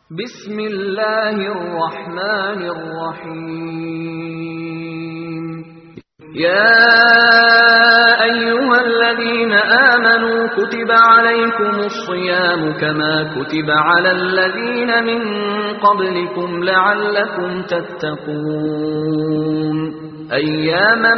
بسم الله الرحمن الرحيم يا أيها الذين آمنوا كتب عليكم الصيام كما كتب على الذين من قبلكم لعلكم تتقون أياما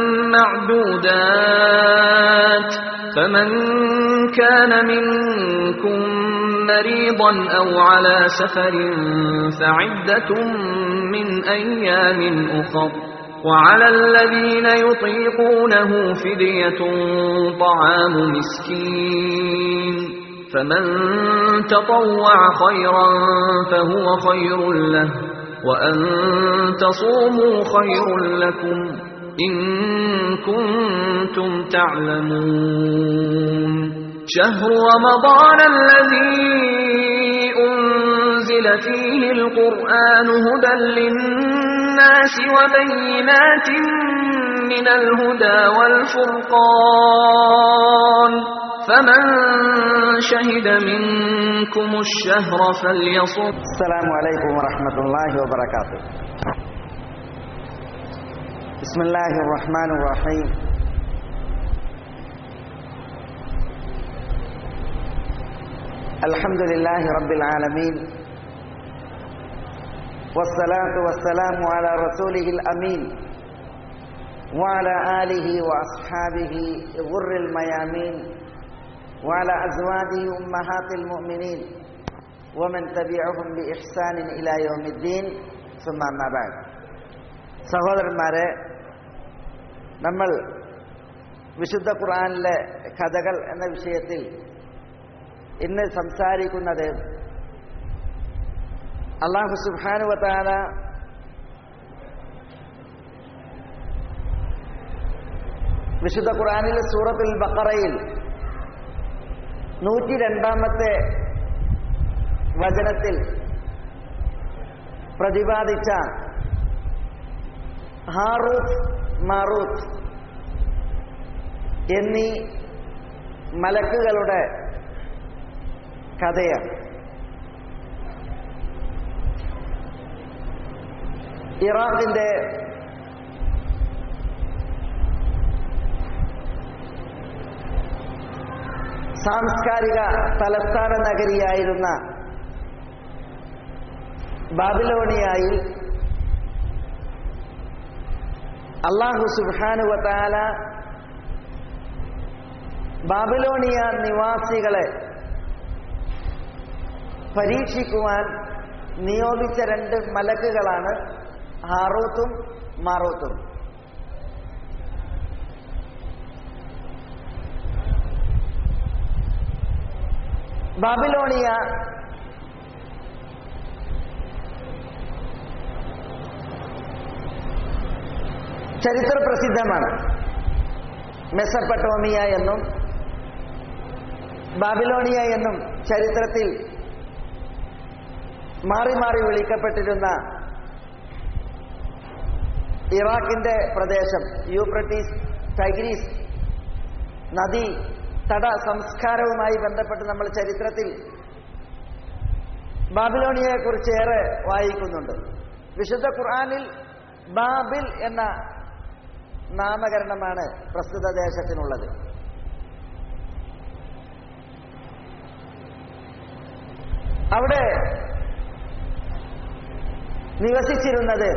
معدودات فمن كان منكم مريضا أو على سفر فعدة من أيام أخر وعلى الذين يطيقونه فدية طعام مسكين فمن تطوع خيرا فهو خير له وأن تصوموا خير لكم إن كنتم تعلمون شهر رمضان الذي أنزل فيه القرآن هدى للناس وبينات من الهدى والفرقان فمن شهد منكم الشهر فليصم السلام عليكم ورحمة الله وبركاته بسم الله الرحمن الرحيم الحمد لله رب العالمين والصلاة والسلام على رسوله الأمين وعلى آله وأصحابه غر الميامين وعلى أزواجه أمهات المؤمنين ومن تبعهم بإحسان إلى يوم الدين ثم أما بعد സഹോദരന്മാരെ നമ്മൾ വിശുദ്ധ ഖുർആനിലെ കഥകൾ എന്ന വിഷയത്തിൽ ഇന്ന് സംസാരിക്കുന്നത് അള്ളാഹു സുബാനുവത്താല വിശുദ്ധ ഖുർആനിലെ സൂറത്തുൽ ബക്കറയിൽ നൂറ്റി രണ്ടാമത്തെ വചനത്തിൽ പ്രതിപാദിച്ച ഹാറൂത്ത് മാറൂത്ത് എന്നീ മലക്കുകളുടെ കഥയാണ് ഇറാഖിന്റെ സാംസ്കാരിക തലസ്ഥാന നഗരിയായിരുന്ന ബാബിലോണിയായിൽ അള്ളാഹു സുബാനുവത്താല ബാബിലോണിയ നിവാസികളെ പരീക്ഷിക്കുവാൻ നിയോഗിച്ച രണ്ട് മലക്കുകളാണ് ഹാറൂത്തും മാറൂത്തും ബാബിലോണിയ ചരിത്ര പ്രസിദ്ധമാണ് മെസപ്പട്ടോമിയ എന്നും ബാബിലോണിയ എന്നും ചരിത്രത്തിൽ മാറി മാറി വിളിക്കപ്പെട്ടിരുന്ന ഇറാഖിന്റെ പ്രദേശം യൂപ്രട്ടീസ് ടൈഗ്രീസ് നദി തട സംസ്കാരവുമായി ബന്ധപ്പെട്ട് നമ്മൾ ചരിത്രത്തിൽ ബാബിലോണിയയെ കുറിച്ച് ഏറെ വായിക്കുന്നുണ്ട് വിശുദ്ധ ഖുർആാനിൽ ബാബിൽ എന്ന നാമകരണമാണ് പ്രസ്തുത ദേശത്തിനുള്ളത് അവിടെ നിവസിച്ചിരുന്നത്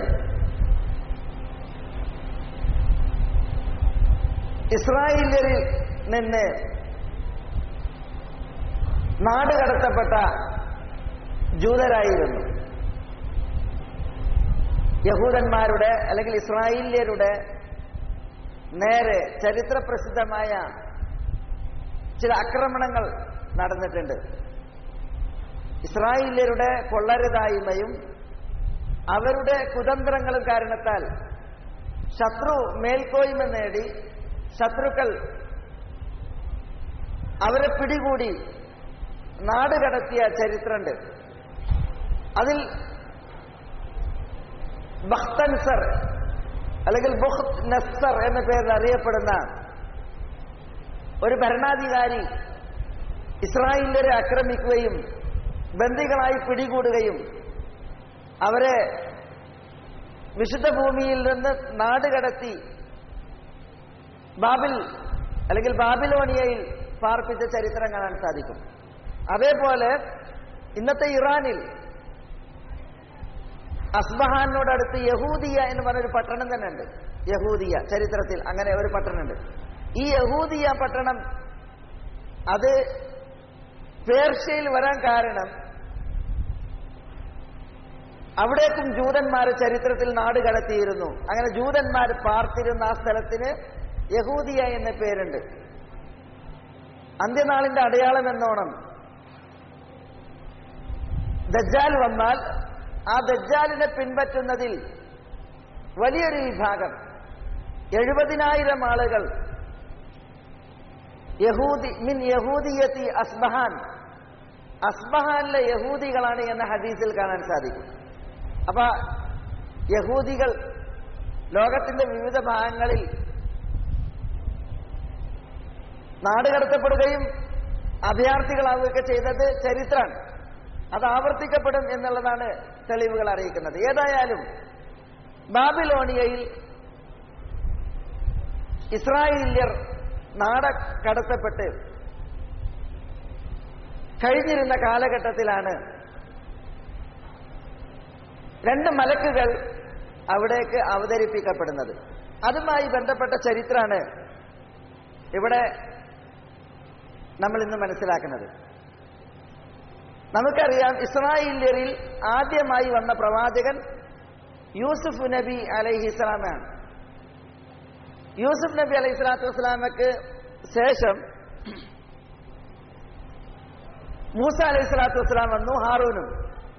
ഇസ്രായേലിൽ നിന്ന് നാട് കടത്തപ്പെട്ട ജൂതരായിരുന്നു യഹൂദന്മാരുടെ അല്ലെങ്കിൽ ഇസ്രായേലിയരുടെ നേരെ ചരിത്രപ്രസിദ്ധമായ ചില ആക്രമണങ്ങൾ നടന്നിട്ടുണ്ട് ഇസ്രായേലിയരുടെ കൊള്ളരുതായ്മയും അവരുടെ കുതന്ത്രങ്ങളും കാരണത്താൽ ശത്രു മേൽക്കോയ്മ നേടി ശത്രുക്കൾ അവരെ പിടികൂടി നാട് കടത്തിയ ചരിത്രമുണ്ട് അതിൽ ബഖ്തൻസർ അല്ലെങ്കിൽ ബുഖ് നസ്സർ എന്ന പേരിൽ അറിയപ്പെടുന്ന ഒരു ഭരണാധികാരി ഇസ്രായേലിനെ ആക്രമിക്കുകയും ബന്ദികളായി പിടികൂടുകയും അവരെ വിശുദ്ധ ഭൂമിയിൽ നിന്ന് നാടുകടത്തി ബാബിൽ അല്ലെങ്കിൽ ബാബിലോണിയയിൽ പാർപ്പിച്ച ചരിത്രം കാണാൻ സാധിക്കും അതേപോലെ ഇന്നത്തെ ഇറാനിൽ അസ്ബഹാനോടടുത്ത് യഹൂദിയ എന്ന് പറഞ്ഞൊരു പട്ടണം തന്നെ ഉണ്ട് യഹൂദിയ ചരിത്രത്തിൽ അങ്ങനെ ഒരു പട്ടണമുണ്ട് ഈ യഹൂദിയ പട്ടണം അത് പേർഷ്യയിൽ വരാൻ കാരണം അവിടേക്കും ജൂതന്മാർ ചരിത്രത്തിൽ നാട് കടത്തിയിരുന്നു അങ്ങനെ ജൂതന്മാർ പാർത്തിരുന്ന ആ സ്ഥലത്തിന് യഹൂദിയ എന്ന പേരുണ്ട് അന്ത്യനാളിന്റെ അടയാളം എന്നോണം ദജ്ജാൽ വന്നാൽ ആ ദജ്ജാലിനെ പിൻപറ്റുന്നതിൽ വലിയൊരു വിഭാഗം എഴുപതിനായിരം ആളുകൾ യഹൂദി മിൻ യഹൂദിയത്തി അസ്ബഹാൻ അസ്ബഹാനിലെ യഹൂദികളാണ് എന്ന ഹദീസിൽ കാണാൻ സാധിക്കും അപ്പൊ യഹൂദികൾ ലോകത്തിന്റെ വിവിധ ഭാഗങ്ങളിൽ നാടുകടത്തപ്പെടുകയും അഭയാർത്ഥികളാവുകയൊക്കെ ചെയ്തത് ചരിത്രമാണ് അത് ആവർത്തിക്കപ്പെടും എന്നുള്ളതാണ് തെളിവുകൾ അറിയിക്കുന്നത് ഏതായാലും ബാബിലോണിയയിൽ ഇസ്രായേല്യർ നാട കടത്തപ്പെട്ട് കഴിഞ്ഞിരുന്ന കാലഘട്ടത്തിലാണ് രണ്ട് മലക്കുകൾ അവിടേക്ക് അവതരിപ്പിക്കപ്പെടുന്നത് അതുമായി ബന്ധപ്പെട്ട ചരിത്രമാണ് ഇവിടെ നമ്മൾ ഇന്ന് മനസ്സിലാക്കുന്നത് നമുക്കറിയാം ഇസ്രായേല്യരിൽ ആദ്യമായി വന്ന പ്രവാചകൻ യൂസുഫ് നബി അലൈഹിസ്ലാമാണ് യൂസുഫ് നബി അലൈഹി സ്വലാത്തു വസ്സലാമക്ക് ശേഷം മൂസ അലൈഹി സ്വലാത്തു വസ്സലാം വന്നു ഹാറൂനും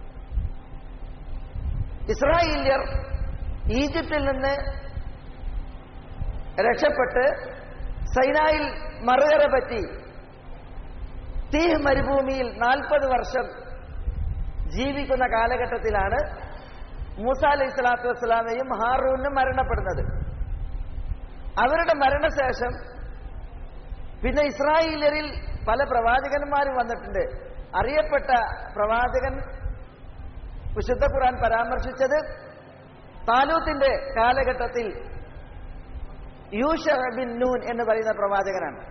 ഇസ്രായേല്യർ ഈജിപ്തിൽ നിന്ന് രക്ഷപ്പെട്ട് സൈനായിൽ മറുകര പറ്റി തീഹ് മരുഭൂമിയിൽ നാൽപ്പത് വർഷം ജീവിക്കുന്ന കാലഘട്ടത്തിലാണ് മൂസ അലൈഹി സ്വലാത്തു വസ്സലാമയും ഹാറൂനും മരണപ്പെടുന്നത് അവരുടെ മരണശേഷം പിന്നെ ഇസ്രായേലരിൽ പല പ്രവാചകന്മാരും വന്നിട്ടുണ്ട് അറിയപ്പെട്ട പ്രവാചകൻ വിശുദ്ധ ഖുർആൻ പരാമർശിച്ചത് താലൂത്തിന്റെ കാലഘട്ടത്തിൽ യൂഷ ബിൻ നൂൻ എന്ന് പറയുന്ന പ്രവാചകനാണ്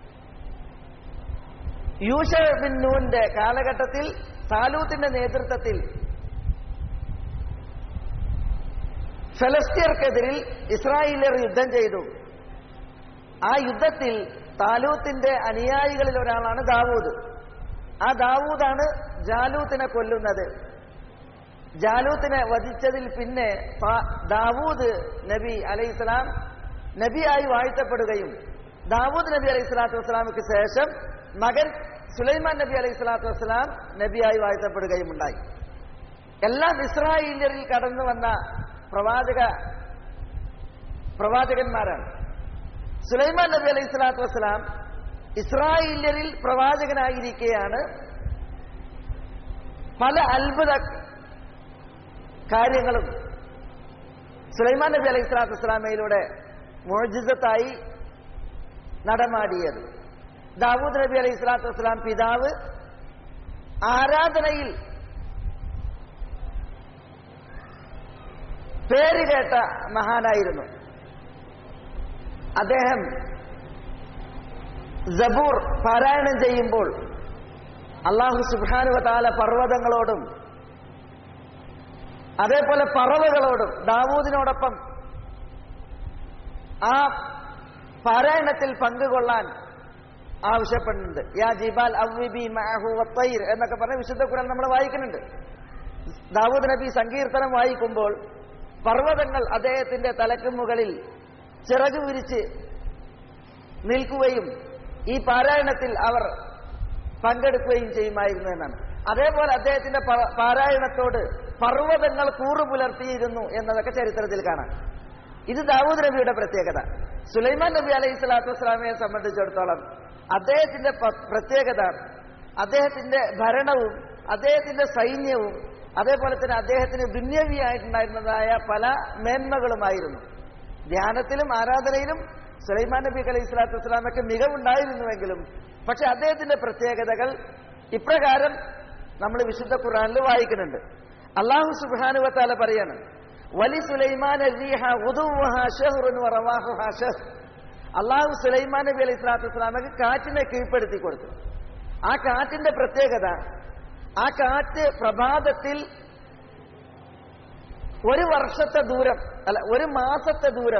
യൂഷ ബിൻ നൂന്റെ കാലഘട്ടത്തിൽ താലൂത്തിന്റെ നേതൃത്വത്തിൽ ഫലസ്തീർക്കെതിരിൽ ഇസ്രായേലിയർ യുദ്ധം ചെയ്തു ആ യുദ്ധത്തിൽ താലൂത്തിന്റെ അനുയായികളിൽ ഒരാളാണ് ദാവൂദ് ആ ദാവൂദാണ് ജാലൂത്തിനെ കൊല്ലുന്നത് ജാലൂത്തിനെ വധിച്ചതിൽ പിന്നെ ദാവൂദ് നബി അലൈഹിസ്ലാം നബിയായി വാഴ്ത്തപ്പെടുകയും ദാവൂദ് നബി അലൈഹി സ്വലാത്തു വസ്സലാമിക്ക് ശേഷം മകൻ സുലൈമാൻ നബി അലൈഹി സ്വലാത്തു വസ്സലാം നബിയായി വാഴ്ത്തപ്പെടുകയും ഉണ്ടായി എല്ലാം ഇസ്രായേലിയരിൽ കടന്നു വന്ന പ്രവാചക പ്രവാചകന്മാരാണ് സുലൈമാൻ നബി അലൈഹി സ്വലാത്തു വസ്സലാം ഇസ്രായേലിയരിൽ പ്രവാചകനായിരിക്കെയാണ് പല അത്ഭുത കാര്യങ്ങളും സുലൈമാൻ നബി അലൈഹി സ്വലാത്തു വസ്സലാമയിലൂടെ മോജിസത്തായി നടമാടിയത് ദാവൂദ് നബി അലൈഹി സ്വലാത്തു വസ്സലാം പിതാവ് ആരാധനയിൽ പേര് കേട്ട മഹാനായിരുന്നു അദ്ദേഹം ജബൂർ പാരായണം ചെയ്യുമ്പോൾ അള്ളാഹു സുബാനുവതാല പർവ്വതങ്ങളോടും അതേപോലെ പറവകളോടും ദാവൂദിനോടൊപ്പം ആ പാരായണത്തിൽ പങ്കുകൊള്ളാൻ ആവശ്യപ്പെടുന്നുണ്ട് യാ ജിബാൽ അവ്വിബി മഅഹു വത്തൈർ എന്നൊക്കെ പറഞ്ഞ വിശുദ്ധ ഖുർആൻ നമ്മൾ വായിക്കുന്നുണ്ട് ദാവൂദ് നബി സങ്കീർത്തനം വായിക്കുമ്പോൾ പർവ്വതങ്ങൾ അദ്ദേഹത്തിന്റെ തലക്ക് മുകളിൽ ചിറകു വിരിച്ച് നിൽക്കുകയും ഈ പാരായണത്തിൽ അവർ പങ്കെടുക്കുകയും ചെയ്യുമായിരുന്നു എന്നാണ് അതേപോലെ അദ്ദേഹത്തിന്റെ പാരായണത്തോട് പർവ്വതങ്ങൾ കൂറുപുലർത്തിയിരുന്നു എന്നതൊക്കെ ചരിത്രത്തിൽ കാണാം ഇത് ദാവൂദ് നബിയുടെ പ്രത്യേകത സുലൈമാൻ നബി അലൈഹി സ്വലാത്തു വസ്സലാമയെ സംബന്ധിച്ചിടത്തോളം അദ്ദേഹത്തിന്റെ പ്രത്യേകത അദ്ദേഹത്തിന്റെ ഭരണവും അദ്ദേഹത്തിന്റെ സൈന്യവും അതേപോലെ തന്നെ അദ്ദേഹത്തിന് ദുന്യവിയായിട്ടുണ്ടായിരുന്നതായ പല മേന്മകളുമായിരുന്നു ധ്യാനത്തിലും ആരാധനയിലും സുലൈമാൻ നബി അലൈഹി സ്വലാത്തു വസ്സലാമയ്ക്ക് മികവുണ്ടായിരുന്നുവെങ്കിലും പക്ഷെ അദ്ദേഹത്തിന്റെ പ്രത്യേകതകൾ ഇപ്രകാരം നമ്മൾ വിശുദ്ധ ഖുറാനിൽ വായിക്കുന്നുണ്ട് അള്ളാഹു സുബാനുവത്താല പറയാണ് വലി സുലൈമാൻ അള്ളാഹു സുലൈമാൻ നബി അലൈഹി സ്വലാത്തു വസ്സലാമക്ക് കാറ്റിനെ കീഴ്പ്പെടുത്തി കൊടുത്തു ആ കാറ്റിന്റെ പ്രത്യേകത ആ കാറ്റ് പ്രഭാതത്തിൽ ഒരു വർഷത്തെ ദൂരം അല്ല ഒരു മാസത്തെ ദൂരം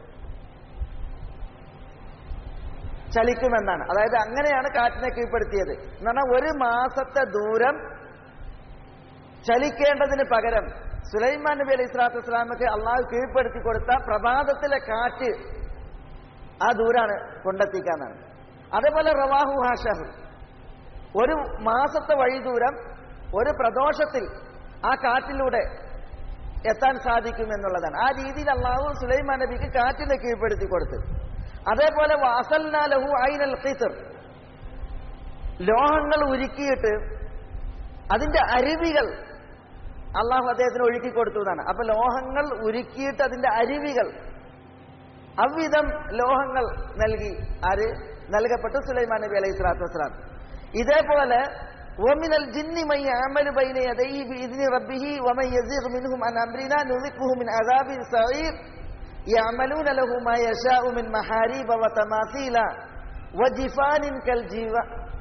ചലിക്കുമെന്നാണ് അതായത് അങ്ങനെയാണ് കാറ്റിനെ കീഴ്പ്പെടുത്തിയത് എന്ന് പറഞ്ഞാൽ ഒരു മാസത്തെ ദൂരം ചലിക്കേണ്ടതിന് പകരം സുലൈമാൻ നബി അലൈഹി സ്വലാത്തു വസ്സലാമക്ക് അള്ളാഹു കീഴ്പ്പെടുത്തി കൊടുത്ത പ്രഭാതത്തിലെ കാറ്റ് ആ ദൂരാണ് കൊണ്ടെത്തിക്കാന്നാണ് അതേപോലെ റവാഹു ഹാഷഹു ഒരു മാസത്തെ വഴി ദൂരം ഒരു പ്രദോഷത്തിൽ ആ കാറ്റിലൂടെ എത്താൻ സാധിക്കും എന്നുള്ളതാണ് ആ രീതിയിൽ അള്ളാഹു സുലൈമാൻ നബിക്ക് കാറ്റിനെ കീഴ്പ്പെടുത്തി കൊടുത്തു അതേപോലെ വാസൽനാലഹു ഐനൽ ഖിസർ ലോഹങ്ങൾ ഉരുക്കിയിട്ട് അതിന്റെ അരുവികൾ അള്ളാഹു അദ്ദേഹത്തിന് ഒഴുക്കി കൊടുത്തു എന്നാണ് അപ്പൊ ലോഹങ്ങൾ ഉരുക്കിയിട്ട് അതിന്റെ അരുവികൾ അவ்விധം ലോഹങ്ങൾ നൽകി ആര് നൽകപ്പെട്ടു സുലൈമാൻ നബി അലൈഹി സ്വലാത്തു വസ്സലാം ഇതേപോലെ ومن الجن من يعمل بين يديه بإذن ربه ومن يزيغ منهم عن أمرنا نذقه من عذاب سعير يعملون له ما يشاء من محاريب وتماثيل وجفان كالجيو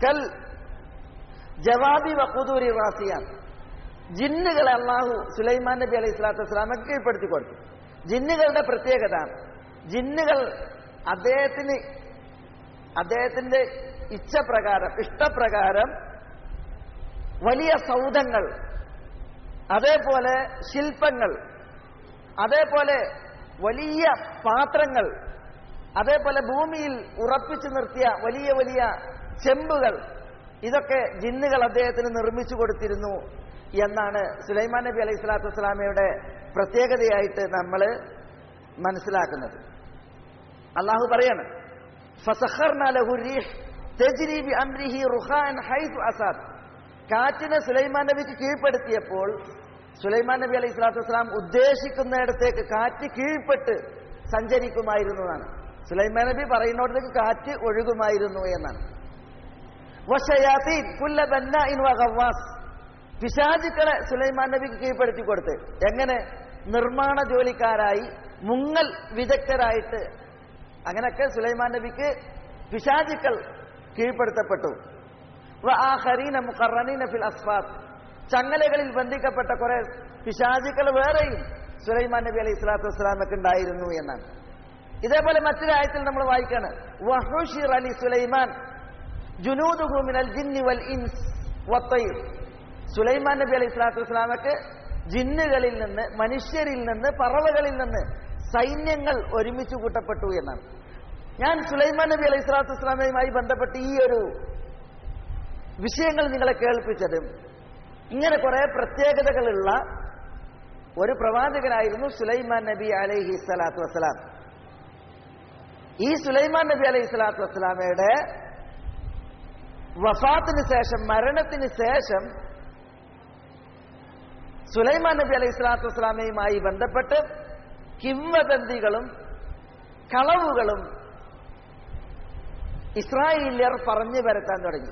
كالجواب وقدور الراسيات ജിന്നുകളെ അള്ളാഹു സുലൈമാൻ നബി അലൈഹി സ്വലാത്തു വസ്സലാമക്ക് കീഴ്പ്പെടുത്തി കൊടുത്തു ജിന്നുകളുടെ പ്രത്യേകത ജിന്നുകൾ അദ്ദേഹത്തിന് അദ്ദേഹത്തിന്റെ ഇച്ഛപ്രകാരം ഇഷ്ടപ്രകാരം വലിയ സൗധങ്ങൾ അതേപോലെ ശില്പങ്ങൾ അതേപോലെ വലിയ പാത്രങ്ങൾ അതേപോലെ ഭൂമിയിൽ ഉറപ്പിച്ചു നിർത്തിയ വലിയ വലിയ ചെമ്പുകൾ ഇതൊക്കെ ജിന്നുകൾ അദ്ദേഹത്തിന് നിർമ്മിച്ചു കൊടുത്തിരുന്നു എന്നാണ് സുലൈമാൻ നബി അലൈഹി സ്വലാത്തു വസ്സലാമയുടെ പ്രത്യേകതയായിട്ട് നമ്മൾ മനസ്സിലാക്കുന്നത് അള്ളാഹു പറയാണ് കാറ്റിനെ സുലൈമാൻ നബിക്ക് കീഴ്പ്പെടുത്തിയപ്പോൾ സുലൈമാൻ നബി അലൈഹി സ്വലാത്തു വസ്സലാം ഉദ്ദേശിക്കുന്നിടത്തേക്ക് കാറ്റ് കീഴ്പ്പെട്ട് സഞ്ചരിക്കുമായിരുന്നു എന്നാണ് സുലൈമാൻ നബി പറയുന്നിടത്തേക്ക് കാറ്റ് ഒഴുകുമായിരുന്നു എന്നാണ് പിശാചുക്കളെ സുലൈമാൻ നബിക്ക് കീഴ്പ്പെടുത്തി കൊടുത്ത് എങ്ങനെ നിർമ്മാണ ജോലിക്കാരായി മുങ്ങൽ വിദഗ്ധരായിട്ട് അങ്ങനെയൊക്കെ സുലൈമാൻ നബിക്ക് പിശാചുക്കൾ കീഴ്പ്പെടുത്തപ്പെട്ടു ഫിൽ അസ്ഫാത്ത് ചങ്ങലകളിൽ ബന്ധിക്കപ്പെട്ട കുറെ പിശാചുക്കൾ വേറെയും സുലൈമാൻ നബി അലൈഹി സ്വലാത്തു വസ്സലാമൊക്കെ ഉണ്ടായിരുന്നു എന്നാണ് ഇതേപോലെ മറ്റൊരായത്തിൽ നമ്മൾ വായിക്കാണ് വഹുഷിർ അലി സുലൈമാൻ ജുനൂദുഹു മിനൽ ജിന്നി വൽ ഇൻസ് വത്തൈർ സുലൈമാൻ നബി അലൈഹി സ്വലാത്തു വസ്സലാമക്ക് ജിന്നുകളിൽ നിന്ന് മനുഷ്യരിൽ നിന്ന് പറവകളിൽ നിന്ന് സൈന്യങ്ങൾ ഒരുമിച്ച് കൂട്ടപ്പെട്ടു എന്നാണ് ഞാൻ സുലൈമാൻ നബി അലൈഹി സ്വലാത്തു വസ്സലാമയുമായി ബന്ധപ്പെട്ട് ഈ ഒരു വിഷയങ്ങൾ നിങ്ങളെ കേൾപ്പിച്ചത് ഇങ്ങനെ കുറെ പ്രത്യേകതകളുള്ള ഒരു പ്രവാചകനായിരുന്നു സുലൈമാൻ നബി അലൈഹി സ്വലാത്തു വസ്സലാം ഈ സുലൈമാൻ നബി അലൈഹി സ്വലാത്തു വസ്സലാമയുടെ വഫാത്തിന് ശേഷം മരണത്തിന് ശേഷം സുലൈമാൻ നബി അലൈഹി സ്വലാത്തു വസ്സലാമയുമായി ബന്ധപ്പെട്ട് കിംവദന്തികളും കളവുകളും ഇസ്രായേലിയർ പറഞ്ഞു വരത്താൻ തുടങ്ങി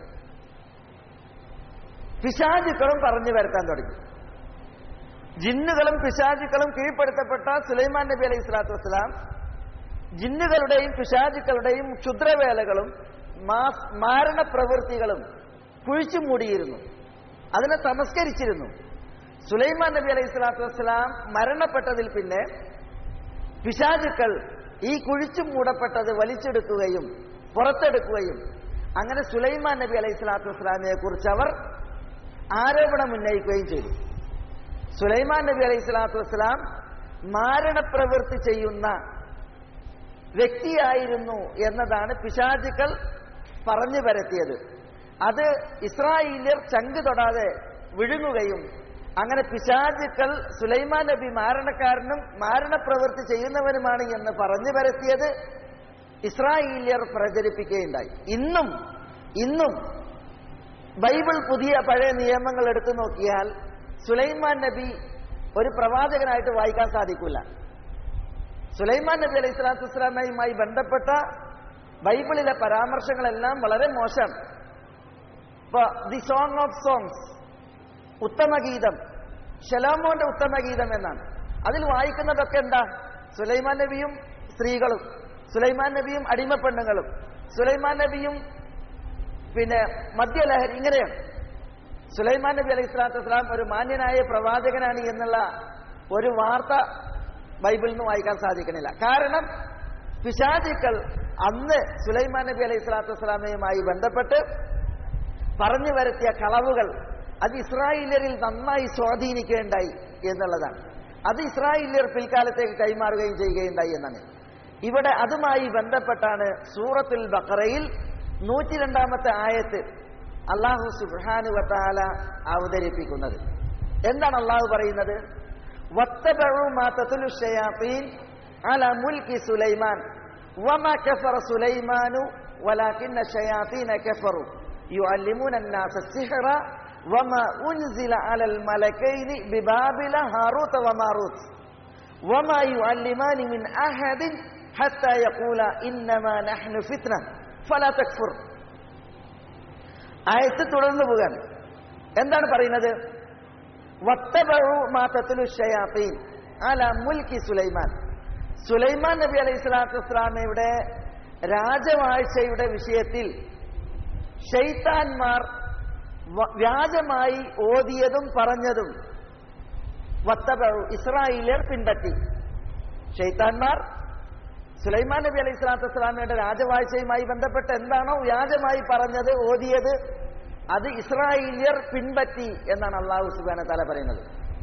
പിശാചുക്കളും പറഞ്ഞു വരുത്താൻ തുടങ്ങി ജിന്നുകളും പിശാചുക്കളും കീഴ്പ്പെടുത്തപ്പെട്ട സുലൈമാൻ നബി അലൈഹി സ്വലാത്തു വസ്സലാം ജിന്നുകളുടെയും പിശാചുക്കളുടെയും ക്ഷുദ്രവേലകളും മാരണ പ്രവൃത്തികളും കുഴിച്ചു മൂടിയിരുന്നു അതിനെ തമസ്കരിച്ചിരുന്നു സുലൈമാൻ നബി അലൈഹി സ്വലാത്തു വസ്സലാം മരണപ്പെട്ടതിൽ പിന്നെ പിശാചുക്കൾ ഈ കുഴിച്ചു മൂടപ്പെട്ടത് വലിച്ചെടുക്കുകയും പുറത്തെടുക്കുകയും അങ്ങനെ സുലൈമാൻ നബി അലൈഹി സ്വലാത്തു വസ്സലാമിനെ കുറിച്ച് അവർ ആരോപണം ഉന്നയിക്കുകയും ചെയ്തു സുലൈമാൻ നബി അലൈഹി സ്വലാത്തു വസ്സലാം മാരണപ്രവൃത്തി ചെയ്യുന്ന വ്യക്തിയായിരുന്നു എന്നതാണ് പിശാചുക്കൾ പറഞ്ഞു പരത്തിയത് അത് ഇസ്രായേലിയർ ചങ്ക് തൊടാതെ വിഴുങ്ങുകയും അങ്ങനെ പിശാചുക്കൾ സുലൈമാൻ നബി മാരണക്കാരനും മാരണപ്രവൃത്തി ചെയ്യുന്നവനുമാണ് എന്ന് പറഞ്ഞു പരത്തിയത് ഇസ്രായേലിയർ പ്രചരിപ്പിക്കുകയുണ്ടായി ഇന്നും ഇന്നും ബൈബിൾ പുതിയ പഴയ നിയമങ്ങൾ എടുത്തു നോക്കിയാൽ സുലൈമാൻ നബി ഒരു പ്രവാചകനായിട്ട് വായിക്കാൻ സാധിക്കില്ല സുലൈമാൻ നബി അലൈഹി സ്വലാത്തു വസ്സലാമയുമായി ബന്ധപ്പെട്ട ബൈബിളിലെ പരാമർശങ്ങളെല്ലാം വളരെ മോശം ഇപ്പൊ ദി സോങ് ഓഫ് സോങ്സ് ഉത്തമഗീതം ഷലോമോന്റെ ഉത്തമഗീതം എന്നാണ് അതിൽ വായിക്കുന്നതൊക്കെ എന്താ സുലൈമാൻ നബിയും സ്ത്രീകളും സുലൈമാൻ നബിയും അടിമപ്പെണ്ണുങ്ങളും സുലൈമാൻ നബിയും പിന്നെ മദ്യലഹരി ഇങ്ങനെയാണ് സുലൈമാൻ നബി അലൈഹി സ്വലാത്തു വസ്സലാം ഒരു മാന്യനായ പ്രവാചകനാണ് എന്നുള്ള ഒരു വാർത്ത ബൈബിളിൽ നിന്ന് വായിക്കാൻ സാധിക്കണില്ല കാരണം പിശാചിക്കൾ അന്ന് സുലൈമാൻ നബി അലൈഹി സ്വലാത്തു വസ്സലാമയുമായി ബന്ധപ്പെട്ട് പറഞ്ഞു വരുത്തിയ കളവുകൾ അത് ഇസ്രായേലിയരിൽ നന്നായി സ്വാധീനിക്കുകയുണ്ടായി എന്നുള്ളതാണ് അത് ഇസ്രായേലിയർ പിൽക്കാലത്തേക്ക് കൈമാറുകയും ചെയ്യുകയുണ്ടായി എന്നാണ് ഇവിടെ അതുമായി ബന്ധപ്പെട്ടാണ് സൂറത്തുൽ ബക്കറയിൽ നൂറ്റി രണ്ടാമത്തെ ആയത്ത് അള്ളാഹു സുബ്ഹാനു വത്താല അവതരിപ്പിക്കുന്നത് എന്താണ് അള്ളാഹു പറയുന്നത് വത്തബഉ മാ തത്ലു ശയാത്തീൻ അല മുൽക്കി സുലൈമാൻ വമാ കഫറ സുലൈമാനു വലാകിന്ന ശയാത്തീന കഫറു യുഅല്ലിമൂന الناس السحر وما أنزل على الملكين ببابل هاروت وماروت وما يعلمان من أحد حتى يقولا إنما نحن فتنة فلا تكفر ആയത്ത് തുടർന്നു പോകാൻ എന്താണ് പറയുന്നത് വത്തബഉ മാ തത്ലു ശയാത്തീൻ അല മുൽക്കി സുലൈമാൻ സുലൈമാൻ നബി അലൈഹി സ്വലാത്തു വസ്സലാമയുടെ രാജവാഴ്ചയുടെ വിഷയത്തിൽ ഷെയ്ത്താൻമാർ വ- വ്യാജമായി ഓതിയതും പറഞ്ഞതും വത്തബഉ ഇസ്രായേലിയർ പിൻപറ്റി ഷെയ്ത്താൻമാർ സുലൈമാൻ നബി അലൈഹി സ്വലാത്തു വസ്സലാമയുടെ രാജവാഴ്ചയുമായി ബന്ധപ്പെട്ട് എന്താണോ വ്യാജമായി പറഞ്ഞത് ഓതിയത് അത് ഇസ്രായേലിയർ പിൻപറ്റി എന്നാണ് അള്ളാഹു സുബാന തല പറയുന്നത്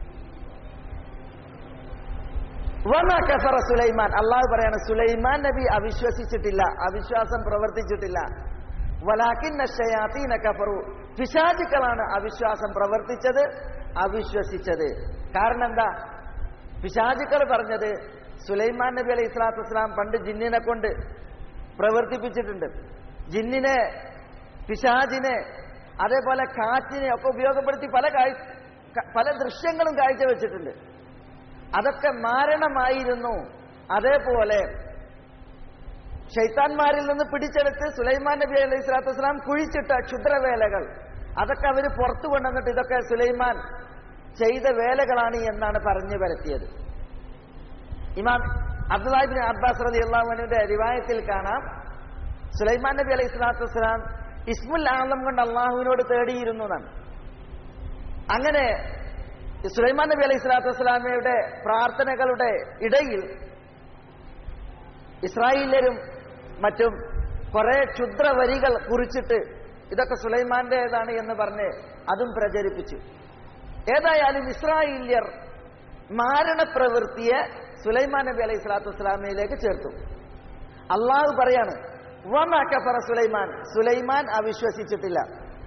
വമ കഫറ സുലൈമാൻ അള്ളാഹു പറയാണ് സുലൈമാൻ നബി അവിശ്വസിച്ചിട്ടില്ല അവിശ്വാസം പ്രവർത്തിച്ചിട്ടില്ല വലാക്കിൻ ഷയാത്തീന കഫറു പിശാചുക്കളാണ് അവിശ്വാസം പ്രവർത്തിച്ചത് അവിശ്വസിച്ചത് കാരണം എന്താ പിശാചുക്കൾ പറഞ്ഞത് സുലൈമാൻ നബി അലൈഹി സ്വലാത്തു വസ്സലാം പണ്ട് ജിന്നിനെ കൊണ്ട് പ്രവർത്തിപ്പിച്ചിട്ടുണ്ട് ജിന്നിനെ പിശാചിനെ അതേപോലെ കാറ്റിനെ ഒക്കെ ഉപയോഗപ്പെടുത്തി പല കാഴ്ച ക- പല ദൃശ്യങ്ങളും കാഴ്ചവെച്ചിട്ടുണ്ട് അതൊക്കെ മാരണമായിരുന്നു അതേപോലെ ഷെയ്ത്താൻമാരിൽ നിന്ന് പിടിച്ചെടുത്ത് സുലൈമാൻ നബി അലൈഹി സ്വലാത്തു വസ്സലാം കുഴിച്ചിട്ട ക്ഷുദ്രവേലകൾ അതൊക്കെ അവർ പുറത്തു കൊണ്ടുവന്നിട്ട് ഇതൊക്കെ സുലൈമാൻ ചെയ്ത വേലകളാണ് എന്നാണ് പറഞ്ഞു വരുത്തിയത് ഇമാം അബ്ദുല്ലാഹിബിൻ അബ്ബാസ് റതി അള്ളാഹുവിന്റെ റിവായത്തിൽ കാണാം സുലൈമാൻ നബി അലൈഹി സ്വലാത്തു വസ്സലാം ഇസ്മുൽ ആലം കൊണ്ട് അള്ളാഹുവിനോട് തേടിയിരുന്നു എന്നാണ് അങ്ങനെ സുലൈമാൻ നബി അലൈഹി സ്വലാത്തു വസ്സലാമയുടെ പ്രാർത്ഥനകളുടെ ഇടയിൽ ഇസ്രായേലരും മറ്റും കുറെ ക്ഷുദ്രവരികൾ കുറിച്ചിട്ട് ഇതൊക്കെ സുലൈമാന്റേതാണ് എന്ന് പറഞ്ഞ് അതും പ്രചരിപ്പിച്ചു ഏതായാലും ഇസ്രായേല്യർ മാരണപ്രവൃത്തിയെ സുലൈമാൻ നബി അലൈഹി സ്വലാത്തു വസ്സലാമയിലേക്ക് ചേർത്തു അള്ളാഹു പറയാണ് വമാ കഫറ സുലൈമാൻ സുലൈമാൻ അവിശ്വസിച്ചിട്ടില്ല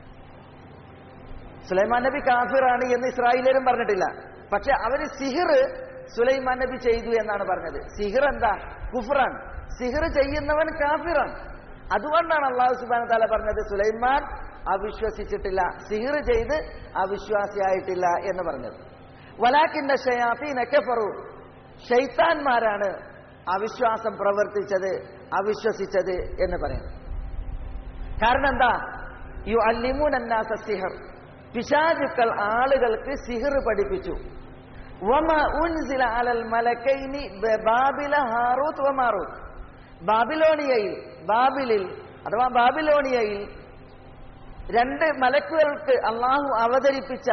സുലൈമാൻ നബി കാഫിറാണ് എന്ന് ഇസ്രായേലരും പറഞ്ഞിട്ടില്ല പക്ഷെ അവര് സിഹിർ സുലൈമാൻ നബി ചെയ്തു എന്നാണ് പറഞ്ഞത് സിഹിർ എന്താ കുഫറാണ് സിഹിർ ചെയ്യുന്നവൻ കാഫിറാണ് അതുകൊണ്ടാണ് അള്ളാഹു സുബാന താല പറഞ്ഞത് സുലൈമാൻ അവിശ്വസിച്ചിട്ടില്ല സിഹിർ ചെയ്ത് അവിശ്വാസിയായിട്ടില്ല എന്ന് പറഞ്ഞത് വലാക്കിന്റെ ഷയാത്തീന കഫറു ഷെയ്ത്താൻമാരാണ് അവിശ്വാസം പ്രവർത്തിച്ചത് അവിശ്വസിച്ചത് എന്ന് പറയുന്നു കാരണം എന്താ യു അല്ലിമൂൻ അന്നാസ സിഹർ പിശാചുക്കൾ ആളുകൾക്ക് സിഹിർ പഠിപ്പിച്ചു വമ ഉൻസില അലൽ മലക്കൈനി ബ- ബാബില ഹാറൂത്ത് വമാറൂത്ത് ബാബിലോണിയയിൽ ബാബിലിൽ അഥവാ ബാബിലോണിയയിൽ രണ്ട് മലക്കുകൾക്ക് അള്ളാഹു അവതരിപ്പിച്ച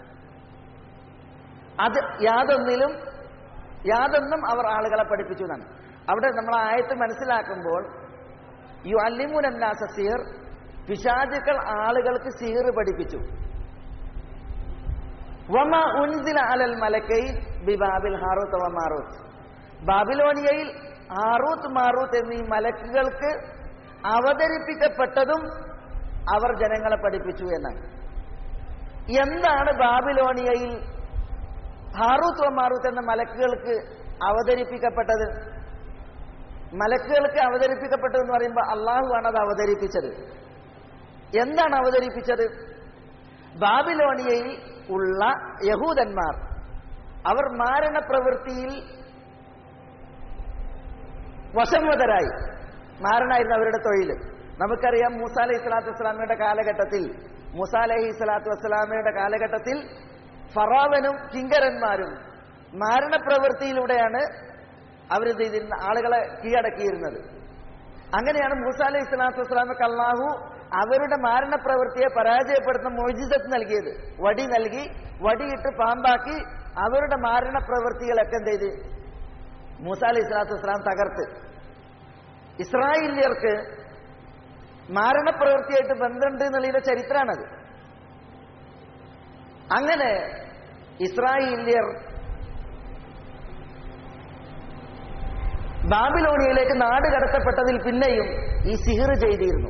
അത് യാതൊന്നിലും യാതൊന്നും അവർ ആളുകളെ പഠിപ്പിച്ചു എന്നാണ് അവിടെ നമ്മൾ ആ ആയത്ത് മനസ്സിലാക്കുമ്പോൾ യു അല്ലിമുൻ അന്നാസ സിഹർ പിശാചുക്കൾ ആളുകൾക്ക് സിഹിർ പഠിപ്പിച്ചു വമ ഉൻസില അലൽ മലക്കൈ ബിബാബിൽ ഹാറൂത്ത് വ മാറൂത്ത് ബാബിലോണിയയിൽ ഹാറൂത്ത് മാറൂത്ത് എന്നീ മലക്കുകൾക്ക് അവതരിപ്പിക്കപ്പെട്ടതും അവർ ജനങ്ങളെ പഠിപ്പിച്ചു എന്നാണ് എന്താണ് ബാബിലോണിയയിൽ ഹാറൂത്ത് വ മാറൂത്ത് എന്ന മലക്കുകൾക്ക് അവതരിപ്പിക്കപ്പെട്ടത് മലക്കുകൾക്ക് അവതരിപ്പിക്കപ്പെട്ടതെന്ന് പറയുമ്പോൾ അള്ളാഹുവാണ് അത് അവതരിപ്പിച്ചത് എന്താണ് അവതരിപ്പിച്ചത് ബാബിലോണിയയിൽ ഉള്ള യഹൂദന്മാർ അവർ മാരണപ്രവൃത്തിയിൽ വശംവതരായി മാരണായിരുന്നു അവരുടെ തൊഴിൽ നമുക്കറിയാം മൂസ അലൈഹി സ്വലാത്തു വസ്സലാമയുടെ കാലഘട്ടത്തിൽ മൂസ അലഹി സ്വലാത്തു വസ്സലാമയുടെ കാലഘട്ടത്തിൽ ഫറാവനും കിങ്കരന്മാരും മാരണപ്രവൃത്തിയിലൂടെയാണ് അവരിത് ഇതിന് ആളുകളെ കീഴടക്കിയിരുന്നത് അങ്ങനെയാണ് മൂസ അലൈഹി സ്വലാത്തു വസ്സലാമക്ക് അള്ളാഹു അവരുടെ മാരണപ്രവൃത്തിയെ പരാജയപ്പെടുത്തുന്ന മൊജിസത്ത് നൽകിയത് വടി നൽകി വടിയിട്ട് പാമ്പാക്കി അവരുടെ മാരണപ്രവൃത്തികളൊക്കെ എന്ത് ചെയ്ത് മൂസ അലൈഹി സ്വലാത്തു വസ്സലാം തകർത്ത് ഇസ്രായേലിയർക്ക് മാരണപ്രവൃത്തിയായിട്ട് ബന്ധമുണ്ട് എന്നുള്ളതിന്റെ ചരിത്രമാണത് അങ്ങനെ ഇസ്രായേലിയർ ബാബിലോണിയയിലേക്ക് നാട് കടത്തപ്പെട്ടതിൽ പിന്നെയും ഈ സിഹിർ ചെയ്തിരുന്നു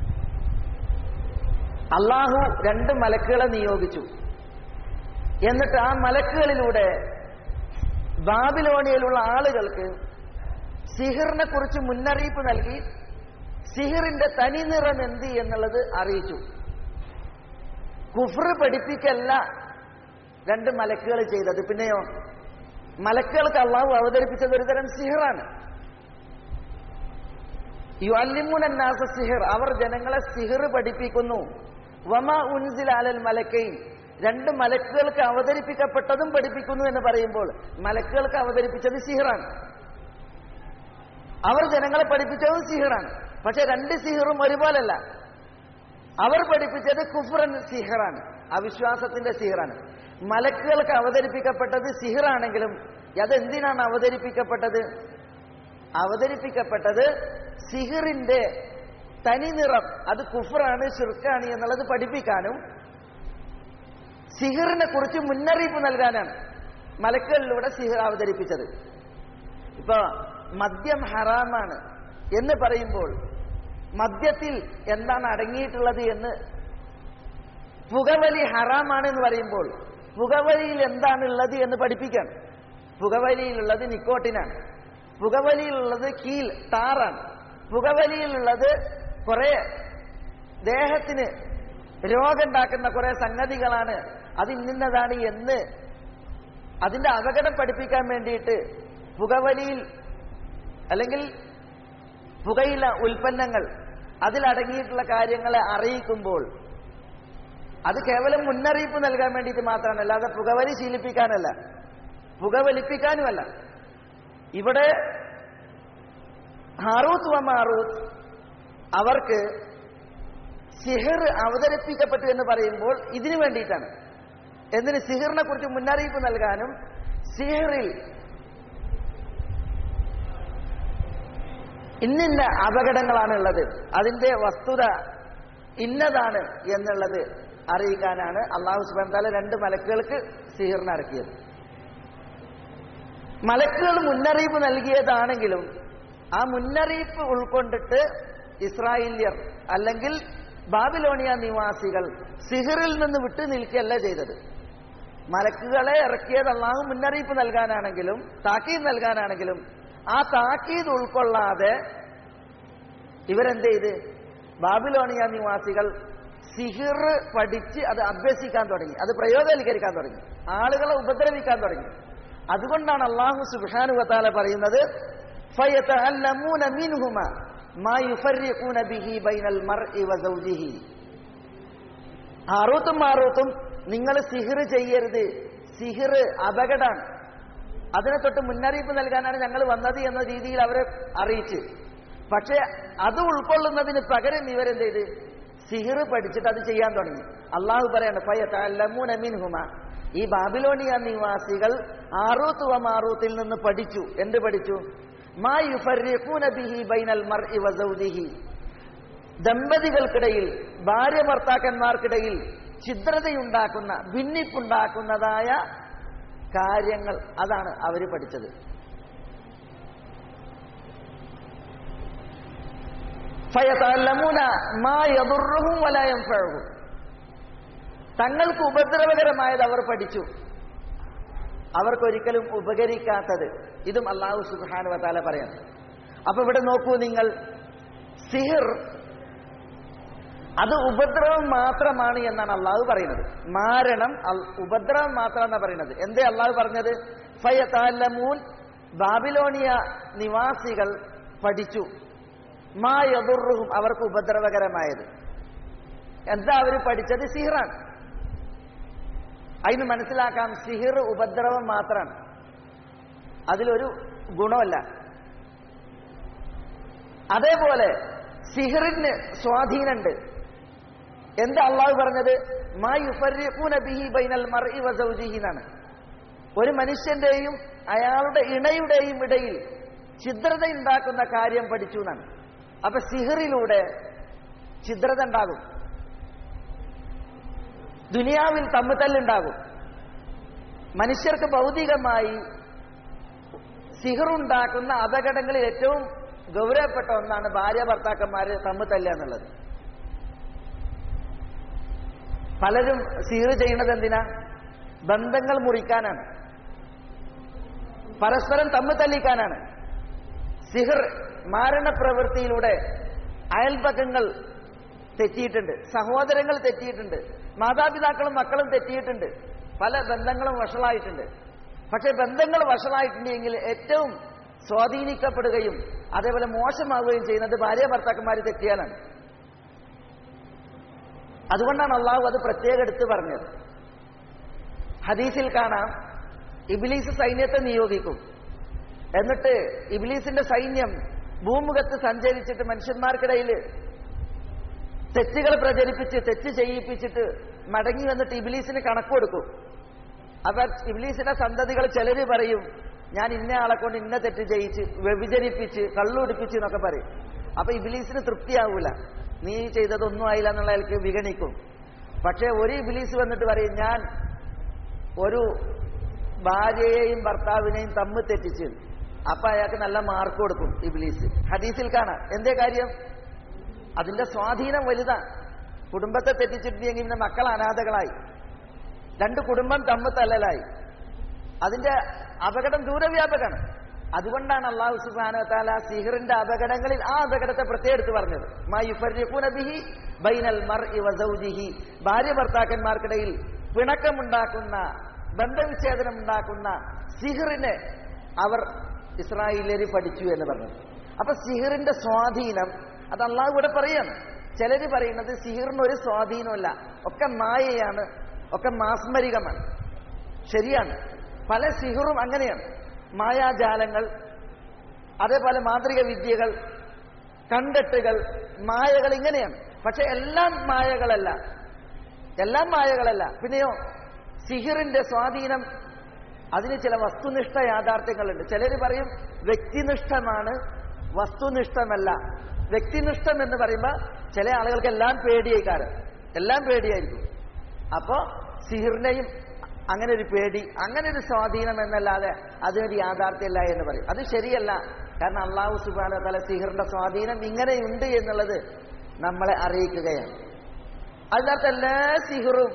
അള്ളാഹു രണ്ട് മലക്കുകളെ നിയോഗിച്ചു എന്നിട്ട് ആ മലക്കുകളിലൂടെ ബാബിലോണിയയിലുള്ള ആളുകൾക്ക് സിഹിറിനെ കുറിച്ച് മുന്നറിയിപ്പ് നൽകി സിഹിറിന്റെ തനി നിറം എന്ത് എന്നുള്ളത് അറിയിച്ചു കുഫർ പഠിപ്പിക്കല്ല രണ്ട് മലക്കുകൾ ചെയ്തത് പിന്നെയോ മലക്കുകൾക്ക് അള്ളാഹു അവതരിപ്പിച്ചത് ഒരു തരം സിഹിറാണ് യുഅല്ലിമുനാസ സിഹിർ അവർ ജനങ്ങളെ സിഹിർ പഠിപ്പിക്കുന്നു വമ ഉൻസിൽ അലൽ മലക്കൈൻ രണ്ട് മലക്കുകൾക്ക് അവതരിപ്പിക്കപ്പെട്ടതും പഠിപ്പിക്കുന്നു എന്ന് പറയുമ്പോൾ മലക്കുകൾക്ക് അവതരിപ്പിച്ചത് സിഹിറാണ് അവർ ജനങ്ങളെ പഠിപ്പിച്ചതും സിഹിറാണ് പക്ഷെ രണ്ട് സിഹിറും ഒരുപോലല്ല അവർ പഠിപ്പിച്ചത് കുഫ്രൻ സിഹിറാണ് അവിശ്വാസത്തിന്റെ സിഹിറാണ് മലക്കുകൾക്ക് അവതരിപ്പിക്കപ്പെട്ടത് സിഹിറാണെങ്കിലും അതെന്തിനാണ് അവതരിപ്പിക്കപ്പെട്ടത് അവതരിപ്പിക്കപ്പെട്ടത് സിഹിറിന്റെ തനി നിറം അത് കുഫറാണ് ഷിർക്കാണ് എന്നുള്ളത് പഠിപ്പിക്കാനും സിഹിറിനെ കുറിച്ച് മുന്നറിയിപ്പ് നൽകാനാണ് മലക്കുകളിലൂടെ സിഹിർ അവതരിപ്പിച്ചത് ഇപ്പൊ മദ്യം ഹറാമാണ് എന്ന് പറയുമ്പോൾ മദ്യത്തിൽ എന്താണ് അടങ്ങിയിട്ടുള്ളത് എന്ന് പുകവലി ഹറാമാണ് എന്ന് പറയുമ്പോൾ പുകവലിയിൽ എന്താണുള്ളത് എന്ന് പഠിപ്പിക്കാൻ പുകവലിയിലുള്ളത് നിക്കോട്ടിനാണ് പുകവലിയിലുള്ളത് കീൽ ടാറാണ് പുകവലിയിലുള്ളത് കുറെ ദേഹത്തിന് രോഗമുണ്ടാക്കുന്ന കുറെ സംഗതികളാണ് അത് ഇന്നതാണ് എന്ന് അതിന്റെ അപകടം പഠിപ്പിക്കാൻ വേണ്ടിയിട്ട് പുകവലിയിൽ അല്ലെങ്കിൽ പുകയില ഉൽപ്പന്നങ്ങൾ അതിലടങ്ങിയിട്ടുള്ള കാര്യങ്ങളെ അറിയിക്കുമ്പോൾ അത് കേവലം മുന്നറിയിപ്പ് നൽകാൻ വേണ്ടിയിട്ട് മാത്രമാണ് അല്ലാതെ പുകവലി ശീലിപ്പിക്കാനല്ല പുകവലിപ്പിക്കാനുമല്ല ഇവിടെ ഹാറൂത്ത് വ മാറൂത്ത് അവർക്ക് സിഹിർ അവതരിപ്പിക്കപ്പെട്ടു എന്ന് പറയുമ്പോൾ ഇതിനു വേണ്ടിയിട്ടാണ് എന്തിന് സിഹിറിനെ കുറിച്ച് മുന്നറിയിപ്പ് നൽകാനും സിഹിറിൽ ഇന്നിന്ന അപകടങ്ങളാണ് ഉള്ളത് അതിന്റെ വസ്തുത ഇന്നതാണ് എന്നുള്ളത് അറിയിക്കാനാണ് അള്ളാഹു സുബാൻ താല രണ്ട് മലക്കുകൾക്ക് സിഹിറിന് ഇറക്കിയത് മലക്കുകൾ മുന്നറിയിപ്പ് നൽകിയതാണെങ്കിലും ആ മുന്നറിയിപ്പ് ഉൾക്കൊണ്ടിട്ട് ഇസ്രായേല്യർ അല്ലെങ്കിൽ ബാബിലോണിയ നിവാസികൾ സിഹിറിൽ നിന്ന് വിട്ടു നിൽക്കുകയല്ല ചെയ്തത് മലക്കുകളെ ഇറക്കിയത് അള്ളാഹു മുന്നറിയിപ്പ് നൽകാനാണെങ്കിലും താക്കീത് നൽകാനാണെങ്കിലും ആ താക്കീത് ഉൾക്കൊള്ളാതെ ഇവരെന്ത് ചെയ്ത് ബാബിലോണിയ നിവാസികൾ സിഹിർ പഠിച്ച് അത് അഭ്യസിക്കാൻ തുടങ്ങി അത് പ്രയോജനവൽക്കരിക്കാൻ തുടങ്ങി ആളുകളെ ഉപദ്രവിക്കാൻ തുടങ്ങി അതുകൊണ്ടാണ് അള്ളാഹു സുബാനുവത്താല പറയുന്നത് فَيَتَعَلَّمُونَ مِنْهُمَا مَا يُفَرِّقُونَ بِهِ بَيْنَ الْمَرْءِ وَزَوْجِهِ ഹാറൂത്തും മാറൂത്തും നിങ്ങൾ സിഹിർ ചെയ്യരുത് സിഹിർ അപകടമാണ് അതിനെ തൊട്ട് മുന്നറിയിപ്പ് നൽകാനാണ് ഞങ്ങൾ വന്നത് എന്ന രീതിയിൽ അവരെ അറിയിച്ച് പക്ഷെ അത് ഉൾക്കൊള്ളുന്നതിന് പകരം ഇവരെന്ത് ചെയ്ത് സിഹിർ പഠിച്ചിട്ട് അത് ചെയ്യാൻ തുടങ്ങി അള്ളാഹു പറയാണ് ഫയത്തല്ലമൂന മിൻഹുമ ഈ ബാബിലോണിയ നിവാസികൾ ആറൂത്ത് വ മാറൂത്തിൽ നിന്ന് പഠിച്ചു എന്ത് പഠിച്ചു മാ യുഫർരിഖൂന ബിഹി ബൈനൽ മർഇ വസൗദിഹി ദമ്പതികൾക്കിടയിൽ ഭാര്യ ഭർത്താക്കന്മാർക്കിടയിൽ ഛിദ്രതയുണ്ടാക്കുന്ന ഭിന്നിപ്പുണ്ടാക്കുന്നതായ കാര്യങ്ങൾ അതാണ് അവർ പഠിച്ചത് ഫയതഅല്ലമൂന മാ യദുർറുഹും വലാ യൻഫഉഹും തങ്ങൾക്ക് ഉപദ്രവകരമായത് അവർ പഠിച്ചു അവർക്കൊരിക്കലും ഉപകരിക്കാത്തത് ഇതും അള്ളാഹു സുബ്ഹാനഹു വതആല പറയാം അപ്പൊ ഇവിടെ നോക്കൂ നിങ്ങൾ സിഹിർ അത് ഉപദ്രവം മാത്രമാണ് എന്നാണ് അള്ളാഹു പറയുന്നത് മാരണം അൽ- ഉപദ്രവം മാത്രമാണ് പറയുന്നത് എന്തേ അള്ളാഹു പറഞ്ഞത് ഫയതാലമൂൻ ബാബിലോണിയ നിവാസികൾ പഠിച്ചു മാ യദുർറുഹും അവർക്ക് ഉപദ്രവകരമായത് എന്താ അവർ പഠിച്ചത് സിഹിറാണ് അതിന് മനസ്സിലാക്കാം സിഹിർ ഉപദ്രവം മാത്രമാണ് അതിലൊരു ഗുണമല്ല അതേപോലെ സിഹിറിന് സ്വാധീനമുണ്ട് എന്താ അള്ളാഹു പറഞ്ഞത് മാ യുഫർരിഖൂന ബിഹി ബൈനൽ മർഇ വസൗജിഹി എന്നാണ് ഒരു മനുഷ്യന്റെയും അയാളുടെ ഇണയുടെയും ഇടയിൽ ഛിദ്രത ഉണ്ടാക്കുന്ന കാര്യം പഠിച്ചു എന്നാണ് അപ്പൊ സിഹിറിലൂടെ ഛിദ്രത ഉണ്ടാകും ദുനിയാവിൽ തമ്മിത്തല്ലുണ്ടാകും മനുഷ്യർക്ക് ഭൗതികമായി സിഹിറുണ്ടാക്കുന്ന അപകടങ്ങളിൽ ഏറ്റവും ഗൗരവപ്പെട്ട ഒന്നാണ് ഭാര്യ ഭർത്താക്കന്മാര് തമ്മിൽ തല്ലുക എന്നുള്ളത് പലരും സിഹിർ ചെയ്യുന്നത് എന്തിനാ ബന്ധങ്ങൾ മുറിക്കാനാണ് പരസ്പരം തമ്മിൽ തല്ലിക്കാനാണ് സിഹിർ മാരണപ്രവൃത്തിയിലൂടെ അയൽപക്കങ്ങൾ തെറ്റിയിട്ടുണ്ട് സഹോദരങ്ങൾ തെറ്റിയിട്ടുണ്ട് മാതാപിതാക്കളും മക്കളും തെറ്റിയിട്ടുണ്ട് പല ബന്ധങ്ങളും വഷളായിട്ടുണ്ട് പക്ഷെ ബന്ധങ്ങൾ വഷളായിട്ടുണ്ടെങ്കിൽ ഏറ്റവും സ്വാധീനിക്കപ്പെടുകയും അതേപോലെ മോശമാവുകയും ചെയ്യുന്നത് ഭാര്യ ഭർത്താക്കന്മാർ തെറ്റിയാലാണ് അതുകൊണ്ടാണ് അള്ളാഹു അത് പ്രത്യേകം എടുത്തു പറഞ്ഞത് ഹദീസിൽ കാണാം ഇബിലീസ് സൈന്യത്തെ നിയോഗിക്കും എന്നിട്ട് ഇബിലീസിന്റെ സൈന്യം ഭൂമുഖത്ത് സഞ്ചരിച്ചിട്ട് മനുഷ്യന്മാർക്കിടയിൽ തെറ്റുകൾ പ്രചരിപ്പിച്ച് തെറ്റ് ചെയ്യിപ്പിച്ചിട്ട് മടങ്ങി വന്നിട്ട് ഇബിലീസിന് കണക്ക് കൊടുക്കും അപ്പൊ ഇബിലീസിന്റെ സന്തതികൾ ചിലര് പറയും ഞാൻ ഇന്ന ആളെ കൊണ്ട് ഇന്ന തെറ്റ് ചെയ്യിച്ച് വ്യഭിചരിപ്പിച്ച് കള്ളുടിപ്പിച്ച് എന്നൊക്കെ പറയും അപ്പൊ ഇബിലീസിന് തൃപ്തിയാവൂല നീ ചെയ്തതൊന്നും ആയില്ല എന്നുള്ള അയാൾക്ക് വിഗണിക്കും പക്ഷെ ഒരു ഇബിലീസ് വന്നിട്ട് പറയും ഞാൻ ഒരു ഭാര്യയെയും ഭർത്താവിനെയും തമ്മിൽ തെറ്റിച്ച് അപ്പൊ അയാൾക്ക് നല്ല മാർക്ക് കൊടുക്കും ഇബിലീസ് ഹദീസിൽ കാണാം എന്തേ കാര്യം അതിന്റെ സ്വാധീനം വലുതാണ് കുടുംബത്തെ തെറ്റിച്ചിട്ടുണ്ടെങ്കിൽ പിന്നെ മക്കൾ അനാഥകളായി രണ്ട് കുടുംബം തമ്മിൽ തല്ലലായി അതിന്റെ അപകടം ദൂരവ്യാപകമാണ് അതുകൊണ്ടാണ് അള്ളാഹു സുബാന താല സിഹിറിന്റെ അപകടങ്ങളിൽ ആ അപകടത്തെ പ്രത്യേകം എടുത്ത് പറഞ്ഞത് മാ യുഫർരിഖൂന ബിഹി ബൈനൽ മർഇ വസൗജിഹി ഭാര്യ ഭർത്താക്കന്മാർക്കിടയിൽ പിണക്കമുണ്ടാക്കുന്ന ബന്ധവിച്ഛേദനം ഉണ്ടാക്കുന്ന സിഹിറിനെ അവർ ഇസ്രായേലര് പഠിച്ചു എന്ന് പറഞ്ഞു അപ്പൊ സിഹിറിന്റെ സ്വാധീനം അത് അള്ളാഹു ഇവിടെ പറയാണ് ചിലര് പറയുന്നത് സിഹിറിന് ഒരു സ്വാധീനമല്ല ഒക്കെ മായയാണ് ഒക്കെ മാസ്മരികമാണ് ശരിയാണ് പല സിഹിറും അങ്ങനെയാണ് മായാജാലങ്ങൾ അതേപോലെ മാന്ത്രിക വിദ്യകൾ കണ്ടെട്ടുകൾ മായകൾ ഇങ്ങനെയാണ് പക്ഷെ എല്ലാം മായകളല്ല എല്ലാം മായകളല്ല പിന്നെയോ സിഹിറിന്റെ സ്വാധീനം അതിന് ചില വസ്തുനിഷ്ഠ യാഥാർത്ഥ്യങ്ങളുണ്ട് ചിലർ പറയും വ്യക്തിനിഷ്ഠമാണ് വസ്തുനിഷ്ഠമല്ല വ്യക്തിനിഷ്ഠം എന്ന് പറയുമ്പോൾ ചില ആളുകൾക്ക് എല്ലാം പേടിയേക്കാരം എല്ലാം പേടിയായിരിക്കും അപ്പോ സിഹിറിനെയും അങ്ങനെ ഒരു പേടി അങ്ങനെ ഒരു സ്വാധീനം എന്നല്ലാതെ അതിനൊരു യാഥാർത്ഥ്യമല്ല എന്ന് പറയും അത് ശരിയല്ല കാരണം അള്ളാഹു സുബാന തല സിഹിറിന്റെ സ്വാധീനം ഇങ്ങനെയുണ്ട് എന്നുള്ളത് നമ്മളെ അറിയിക്കുകയാണ് അതിനകത്ത് എല്ലാ സിഹിറും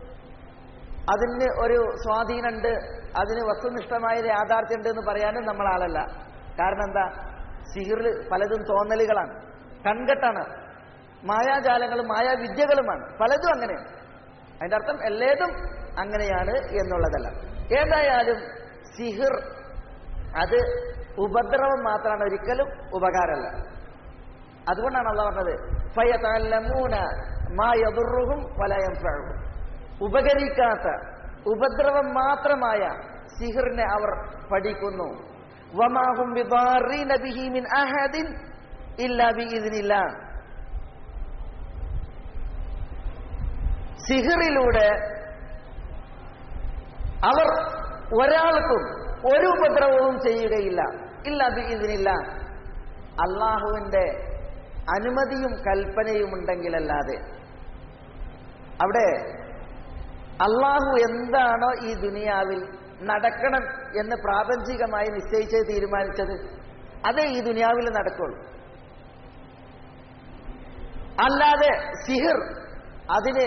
അതിന് ഒരു സ്വാധീനമുണ്ട് അതിന് വസ്തുനിഷ്ഠമായ ഒരു യാഥാർത്ഥ്യമുണ്ട് എന്ന് പറയാനും നമ്മൾ ആളല്ല കാരണം എന്താ സിഹിറിൽ പലതും തോന്നലുകളാണ് കൺകെട്ടാണ് മായാജാലങ്ങളും മായാവിദ്യകളുമാണ് പലതും അങ്ങനെയാണ് അതിന്റെ അർത്ഥം എല്ലാതും അങ്ങനെയാണ് എന്നുള്ളതല്ല ഏതായാലും സിഹിർ അത് ഉപദ്രവം മാത്രമാണ് ഒരിക്കലും ഉപകാരമല്ല അതുകൊണ്ടാണ് അള്ള പറഞ്ഞത് ഫയതല്ലമൂന മാ യദുറുഹും വലയം ഉപകരിക്കാത്ത ഉപദ്രവം മാത്രമായ സിഹിറിനെ അവർ പഠിക്കുന്നു വമാഹും ബിദാറീന ബിഹി മിൻ അഹദിൻ ഇല്ലാ ബിഇذനില്ല സിഹിറിലൂടെ അവർ ഒരാൾക്കും ഒരു ഉപദ്രവവും ചെയ്യുകയില്ല ഇല്ല ബിഇذനില്ല അള്ളാഹുവിന്റെ അനുമതിയും കൽപ്പനയും ഉണ്ടെങ്കിലല്ലാതെ അവിടെ അള്ളാഹു എന്താണോ ഈ ദുനിയാവിൽ നടക്കണം എന്ന് പ്രാപഞ്ചികമായി നിശ്ചയിച്ച് തീരുമാനിച്ചത് അതേ ഈ ദുനിയാവിൽ നടക്കുള്ളൂ അല്ലാതെ സിഹിർ അതിന്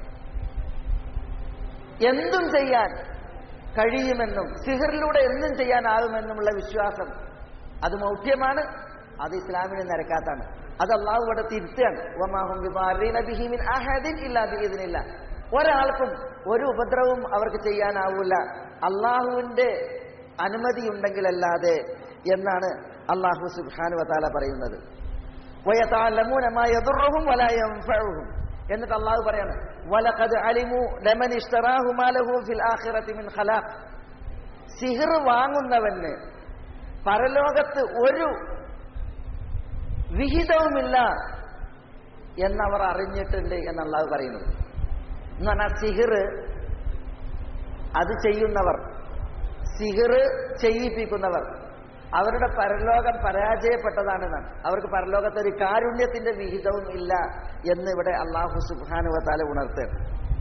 എന്തും ചെയ്യാൻ കഴിയുമെന്നും സിഹിറിലൂടെ എന്തും ചെയ്യാനാകുമെന്നുമുള്ള വിശ്വാസം അത് മൗഢ്യമാണ് അത് ഇസ്ലാമിന് നിരക്കാത്താണ് അത് അള്ളാഹു ഇവിടെ തിരുത്തുകയാണ് വമാഹും ബിമാരീന ബിഹി മിൻ അഹദിൻ ഇല്ലാ ബിഇذനില്ല ഒരാൾക്കും ഒരു ഉപദ്രവവും അവർക്ക് ചെയ്യാനാവൂല അള്ളാഹുവിന്റെ അനുമതിയുണ്ടെങ്കിലല്ലാതെ എന്നാണ് അള്ളാഹു സുബ്ഹാനു വതാല പറയുന്നത് വയതഅല്ലമൂന മാ യദുറുഹും വലാ യൻഫഉഹും എന്നിട്ട് അള്ളാഹു പറയാണ് വലഖദ് അലിമു ലമൻ ഇഷ്തറാഹു മാ ലഹു ഫിൽ ആഖിറതി മിൻ ഖലാഖ് സിഹിർ വാങ്ങുന്നവന് പരലോകത്ത് ഒരു വിഹിതവുമില്ല എന്നവർ അറിഞ്ഞിട്ടുണ്ട് എന്ന് അള്ളാഹു പറയുന്നത് എന്ന് പറഞ്ഞാൽ സിഹിർ അത് ചെയ്യുന്നവർ സിഹിർ ചെയ്യിപ്പിക്കുന്നവർ അവരുടെ പരലോകം പരാജയപ്പെട്ടതാണെന്നാണ് അവർക്ക് പരലോകത്ത് ഒരു കാരുണ്യത്തിന്റെ വിഹിതവും ഇല്ല എന്ന് ഇവിടെ അള്ളാഹു സുബാനുവത്താല ഉണർത്തുകയാണ്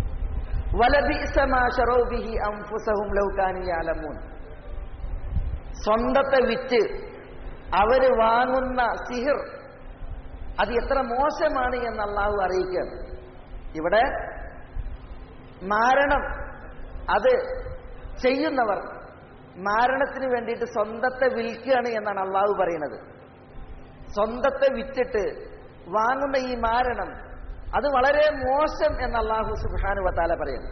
വലബിഹി അംഫുസഹും ലൗകാനിയാലമൂൻ സ്വന്തത്തെ വിറ്റ് അവര് വാങ്ങുന്ന സിഹിർ അത് എത്ര മോശമാണ് എന്ന് അള്ളാഹു അറിയിക്കുകയാണ് ഇവിടെ മാരണം അത് ചെയ്യുന്നവർ മാരണത്തിന് വേണ്ടിയിട്ട് സ്വന്തത്തെ വിൽക്കുകയാണ് എന്നാണ് അള്ളാഹു പറയുന്നത് സ്വന്തത്തെ വിറ്റിട്ട് വാങ്ങുന്ന ഈ മാരണം അത് വളരെ മോശം എന്ന് അള്ളാഹു സുബാനു വത്താല പറയുന്നു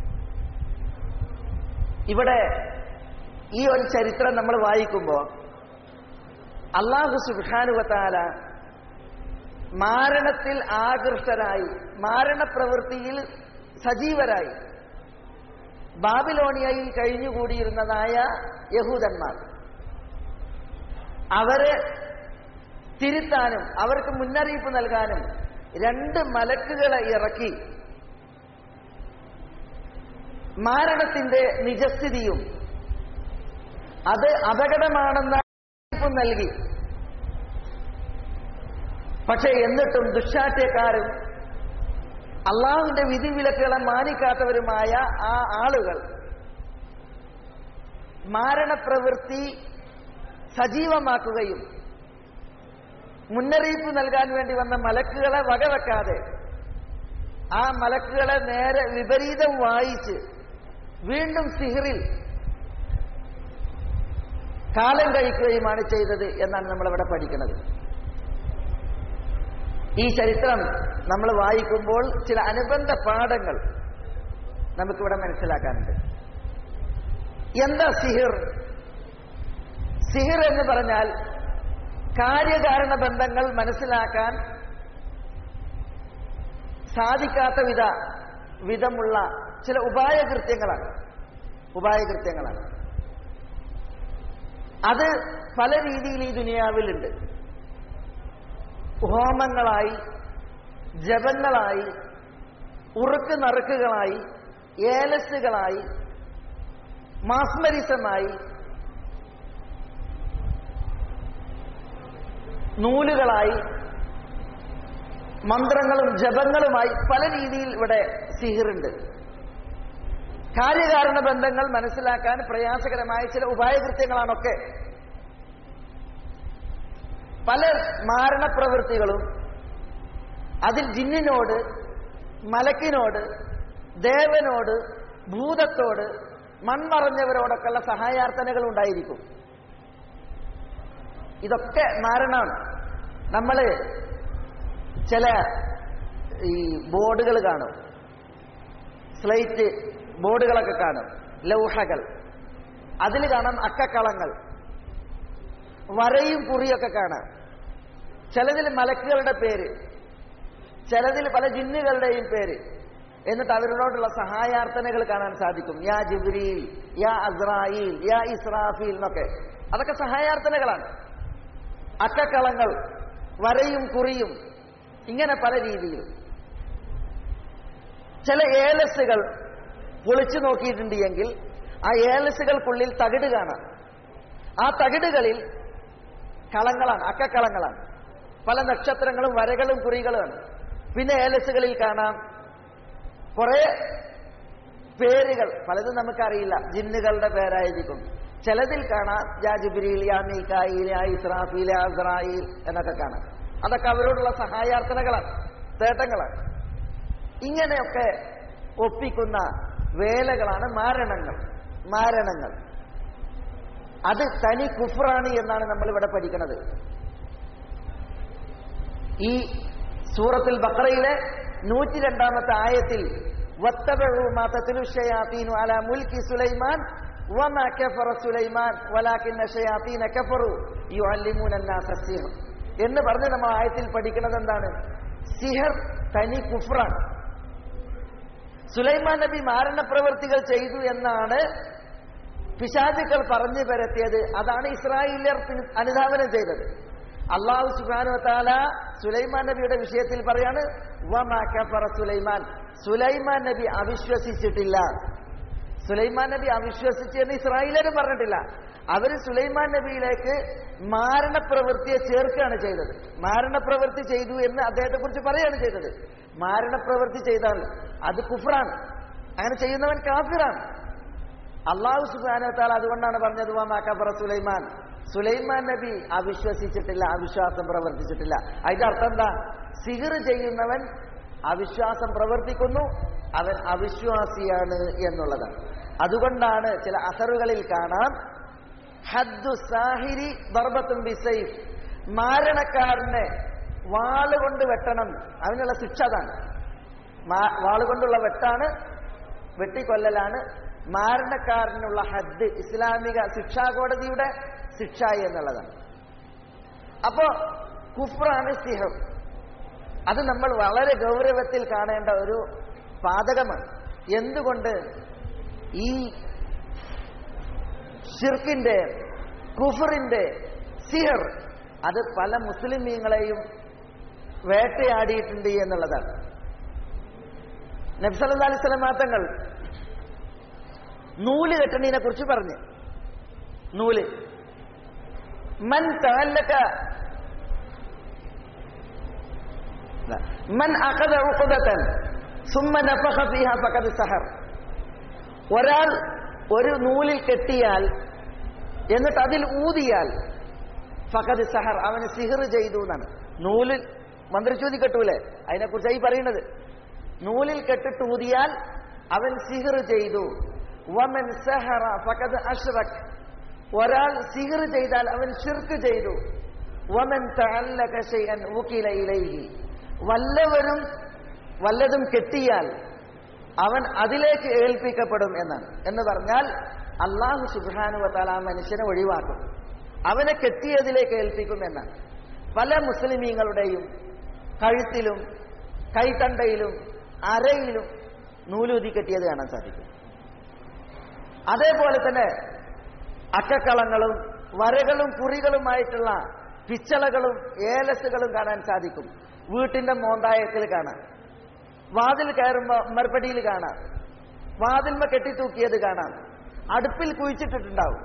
ഇവിടെ ഈ ഒരു ചരിത്രം നമ്മൾ വായിക്കുമ്പോൾ അള്ളാഹു സുബാനു വത്താല മാരണത്തിൽ ആകൃഷ്ടരായി മാരണപ്രവൃത്തിയിൽ സജീവരായി ബാബിലോണിയയിൽ കഴിഞ്ഞുകൂടിയിരുന്നതായ യഹൂദന്മാർ അവരെ തിരുത്താനും അവർക്ക് മുന്നറിയിപ്പ് നൽകാനും രണ്ട് മലക്കുകളെ ഇറക്കി മാരണത്തിന്റെ നിജസ്ഥിതിയും അത് അപകടമാണെന്ന അറിയിപ്പ് നൽകി പക്ഷെ എന്നിട്ടും ദുശാഠ്യക്കാരും അള്ളാഹുവിന്റെ വിധിവിലക്കുകളെ മാനിക്കാത്തവരുമായ ആ ആളുകൾ മാരണപ്രവൃത്തി സജീവമാക്കുകയും മുന്നറിയിപ്പ് നൽകാൻ വേണ്ടി വന്ന മലക്കുകളെ വകവെക്കാതെ ആ മലക്കുകളെ നേരെ വിപരീതം വായിച്ച് വീണ്ടും സിഹിറിൽ കാലം കഴിക്കുകയുമാണ് ചെയ്തത് എന്നാണ് നമ്മളിവിടെ പഠിക്കുന്നത് ഈ ചരിത്രം നമ്മൾ വായിക്കുമ്പോൾ ചില അനുബന്ധ പാഠങ്ങൾ നമുക്കിവിടെ മനസ്സിലാക്കാനുണ്ട് എന്താ സിഹിർ സിഹിർ എന്ന് പറഞ്ഞാൽ കാര്യകാരണ ബന്ധങ്ങൾ മനസ്സിലാക്കാൻ സാധിക്കാത്ത വിധ വിധമുള്ള ചില ഉപായകൃത്യങ്ങളാണ് ഉപായകൃത്യങ്ങളാണ് അത് പല രീതിയിൽ ഈ ദുനിയാവിലുണ്ട് ഹോമങ്ങളായി ജപങ്ങളായി ഉറുക്ക് നറുക്കുകളായി ഏലസുകളായി മാസ്മരിസമായി നൂലുകളായി മന്ത്രങ്ങളും ജപങ്ങളുമായി പല രീതിയിൽ ഇവിടെ സിഹിറുണ്ട് കാര്യകാരണ ബന്ധങ്ങൾ മനസ്സിലാക്കാൻ പ്രയാസകരമായ ചില ഉപായകൃത്യങ്ങളാണൊക്കെ പല മാരണപ്രവൃത്തികളും അതിൽ ജിന്നിനോട് മലക്കിനോട് ദേവനോട് ഭൂതത്തോട് മൺമറഞ്ഞവരോടൊക്കെയുള്ള സഹായാർത്ഥനകൾ ഉണ്ടായിരിക്കും ഇതൊക്കെ മാരണമാണ് നമ്മൾ ചില ഈ ബോർഡുകൾ കാണും സ്ലൈറ്റ് ബോർഡുകളൊക്കെ കാണും ലൗഹകൾ അതിൽ കാണാം അക്കക്കളങ്ങൾ വരയും കുറിയൊക്കെ കാണാം ചിലതിൽ മലക്കുകളുടെ പേര് ചിലതിൽ പല ജിന്നുകളുടെയും പേര് എന്നിട്ട് അവരോടുള്ള സഹായാർത്ഥനകൾ കാണാൻ സാധിക്കും യാ ജിബ്രീൽ യാ അസ്രായിൽ യാ ഇസ്രാഫീൽ എന്നൊക്കെ അതൊക്കെ സഹായാർത്ഥനകളാണ് അക്കക്കളങ്ങൾ വരയും കുറിയും ഇങ്ങനെ പല രീതിയിൽ ചില ഏലസുകൾ പൊളിച്ചു നോക്കിയിട്ടുണ്ട് എങ്കിൽ ആ ഏലസുകൾക്കുള്ളിൽ തകിട് കാണാം ആ തകിടുകളിൽ കളങ്ങളാണ് അക്കക്കളങ്ങളാണ് പല നക്ഷത്രങ്ങളും വരകളും കുറികളുമാണ് പിന്നെ ഏലസുകളിൽ കാണാം കുറെ പേരുകൾ പലതും നമുക്കറിയില്ല ജിന്നുകളുടെ പേരായിരിക്കും ചിലതിൽ കാണാം യാ ജിബ്രീൽ യാ മീക്കായിൽ യാ ഇസ്രാഫീൽ യാ അസ്രായിൽ എന്നൊക്കെ കാണാം അതൊക്കെ അവരോടുള്ള സഹായാർത്ഥനകളാണ് തേട്ടങ്ങളാണ് ഇങ്ങനെയൊക്കെ ഒപ്പിക്കുന്ന വേലകളാണ് മാരണങ്ങൾ മാരണങ്ങൾ അത് തനി കുഫറാണ് എന്നാണ് നമ്മൾ ഇവിടെ പഠിക്കുന്നത് ഈ സൂറത്തുൽ ബക്രയിലെ നൂറ്റി രണ്ടാമത്തെ ആയത്തിൽ واتبعوا ما تتلو الشياطين على ملك سليمان وما كفر سليمان ولكن الشياطين كفروا يعلمون الناس السحر എന്ന് പറഞ്ഞ് നമ്മൾ ആയത്തിൽ പഠിക്കുന്നത് എന്താണ് സിഹർ തനി കുഫറാണ് സുലൈമാൻ നബി മാരണപ്രവൃത്തികൾ ചെയ്തു എന്നാണ് പിശാചുക്കൾ പറഞ്ഞു പരത്തിയത് അതാണ് ഇസ്രായേലിയർ പിൻ- അനുധാവനം ചെയ്തത് അള്ളാഹു സുബാനു താല സുലൈമാൻ നബിയുടെ വിഷയത്തിൽ പറയാണ് വമാ കഫറ സുലൈമാൻ സുലൈമാൻ നബി അവിശ്വസിച്ചിട്ടില്ല സുലൈമാൻ നബി അവിശ്വസിച്ചു എന്ന് ഇസ്രായേലരും പറഞ്ഞിട്ടില്ല അവര് സുലൈമാൻ നബിയിലേക്ക് മാരണപ്രവൃത്തിയെ ചേർക്കുകയാണ് ചെയ്തത് മാരണപ്രവൃത്തി ചെയ്തു എന്ന് അദ്ദേഹത്തെ കുറിച്ച് പറയുകയാണ് ചെയ്തത് മാരണപ്രവൃത്തി ചെയ്താൽ അത് കുഫ്രാണ് അങ്ങനെ ചെയ്യുന്നവൻ കാഫിറാണ് അള്ളാഹു സുബാനത്താൽ അതുകൊണ്ടാണ് പറഞ്ഞത് വാമാക്കബറ സുലൈമാൻ സുലൈമാൻ നബി അവിശ്വസിച്ചിട്ടില്ല അവിശ്വാസം പ്രവർത്തിച്ചിട്ടില്ല അതിന്റെ അർത്ഥം എന്താ സിഹിർ ചെയ്യുന്നവൻ അവിശ്വാസം പ്രവർത്തിക്കുന്നു അവൻ അവിശ്വാസിയാണ് എന്നുള്ളതാണ് അതുകൊണ്ടാണ് ചില അസറുകളിൽ കാണാം ഹദ്ദു സാഹിരി ബർബത്തും ബിസൈഫ് മാരണക്കാരനെ വാളുകൊണ്ട് വെട്ടണം അതിനുള്ള ശിക്ഷ അതാണ് മാ- വാളുകൊണ്ടുള്ള വെട്ടാണ് വെട്ടിക്കൊല്ലലാണ് മാരണക്കാരനുള്ള ഹദ് ഇസ്ലാമിക ശിക്ഷാ കോടതിയുടെ ശിക്ഷ എന്നുള്ളതാണ് അപ്പോ കുഫ്രാണ് സിഹർ അത് നമ്മൾ വളരെ ഗൗരവത്തിൽ കാണേണ്ട ഒരു പാതകമാണ് എന്തുകൊണ്ട് ഈ ഷിർക്കിന്റെ കുഫറിന്റെ സിഹർ അത് പല മുസ്ലിമീങ്ങളെയും വേട്ടയാടിയിട്ടുണ്ട് എന്നുള്ളതാണ് നബ്സല്ലാ അലൈഹി സ്വലം മാത്തങ്ങൾ നൂല് കെട്ടണീനെ കുറിച്ച് പറഞ്ഞു നൂല് മൻ തഅല്ലക لا. من أخذ عقدة ثم نفخ فيها فقد سحر ഒരാൾ ഒരു നൂലിൽ കെട്ടിയാൽ എന്നിട്ട് അതിൽ ഊതിയാൽ ഫഖദ് സഹർ അവന് സിഹർ ചെയ്തു എന്നാണ് നൂലിൽ മന്ത്രിച്ചൂതി കെട്ടൂലേ അതിനെക്കുറിച്ചായി പറയുന്നത് നൂലിൽ കെട്ടിട്ട് ഊതിയാൽ അവൻ സിഹർ ചെയ്തു വമൻ സഹറ ഫഖദ് അഷ്റക് ഒരാൾ സിഹർ ചെയ്താൽ അവൻ ഷിർക്ക് ചെയ്തു വമൻ തഅല്ലക ശൈഅൻ ഉകില ഇലൈഹി വല്ലവരും വല്ലതും കെട്ടിയാൽ അവൻ അതിലേക്ക് ഏൽപ്പിക്കപ്പെടും എന്നാണ് എന്ന് പറഞ്ഞാൽ അള്ളാഹു സുബാനുവത്താൽ ആ മനുഷ്യനെ ഒഴിവാക്കും അവനെ കെട്ടിയതിലേക്ക് ഏൽപ്പിക്കും എന്നാണ് പല മുസ്ലിമീങ്ങളുടെയും കഴുത്തിലും കൈത്തണ്ടയിലും അരയിലും നൂലൂതി കെട്ടിയത് കാണാൻ സാധിക്കും അതേപോലെ തന്നെ അക്കക്കളങ്ങളും വരകളും കുറികളുമായിട്ടുള്ള പിച്ചളകളും ഏലസുകളും കാണാൻ സാധിക്കും വീട്ടിന്റെ മോന്തായത്തിൽ കാണാം വാതിൽ കയറുമ്പോ മറുപടിയിൽ കാണാം വാതിൽമ കെട്ടിത്തൂക്കിയത് കാണാം അടുപ്പിൽ കുഴിച്ചിട്ടിട്ടുണ്ടാവും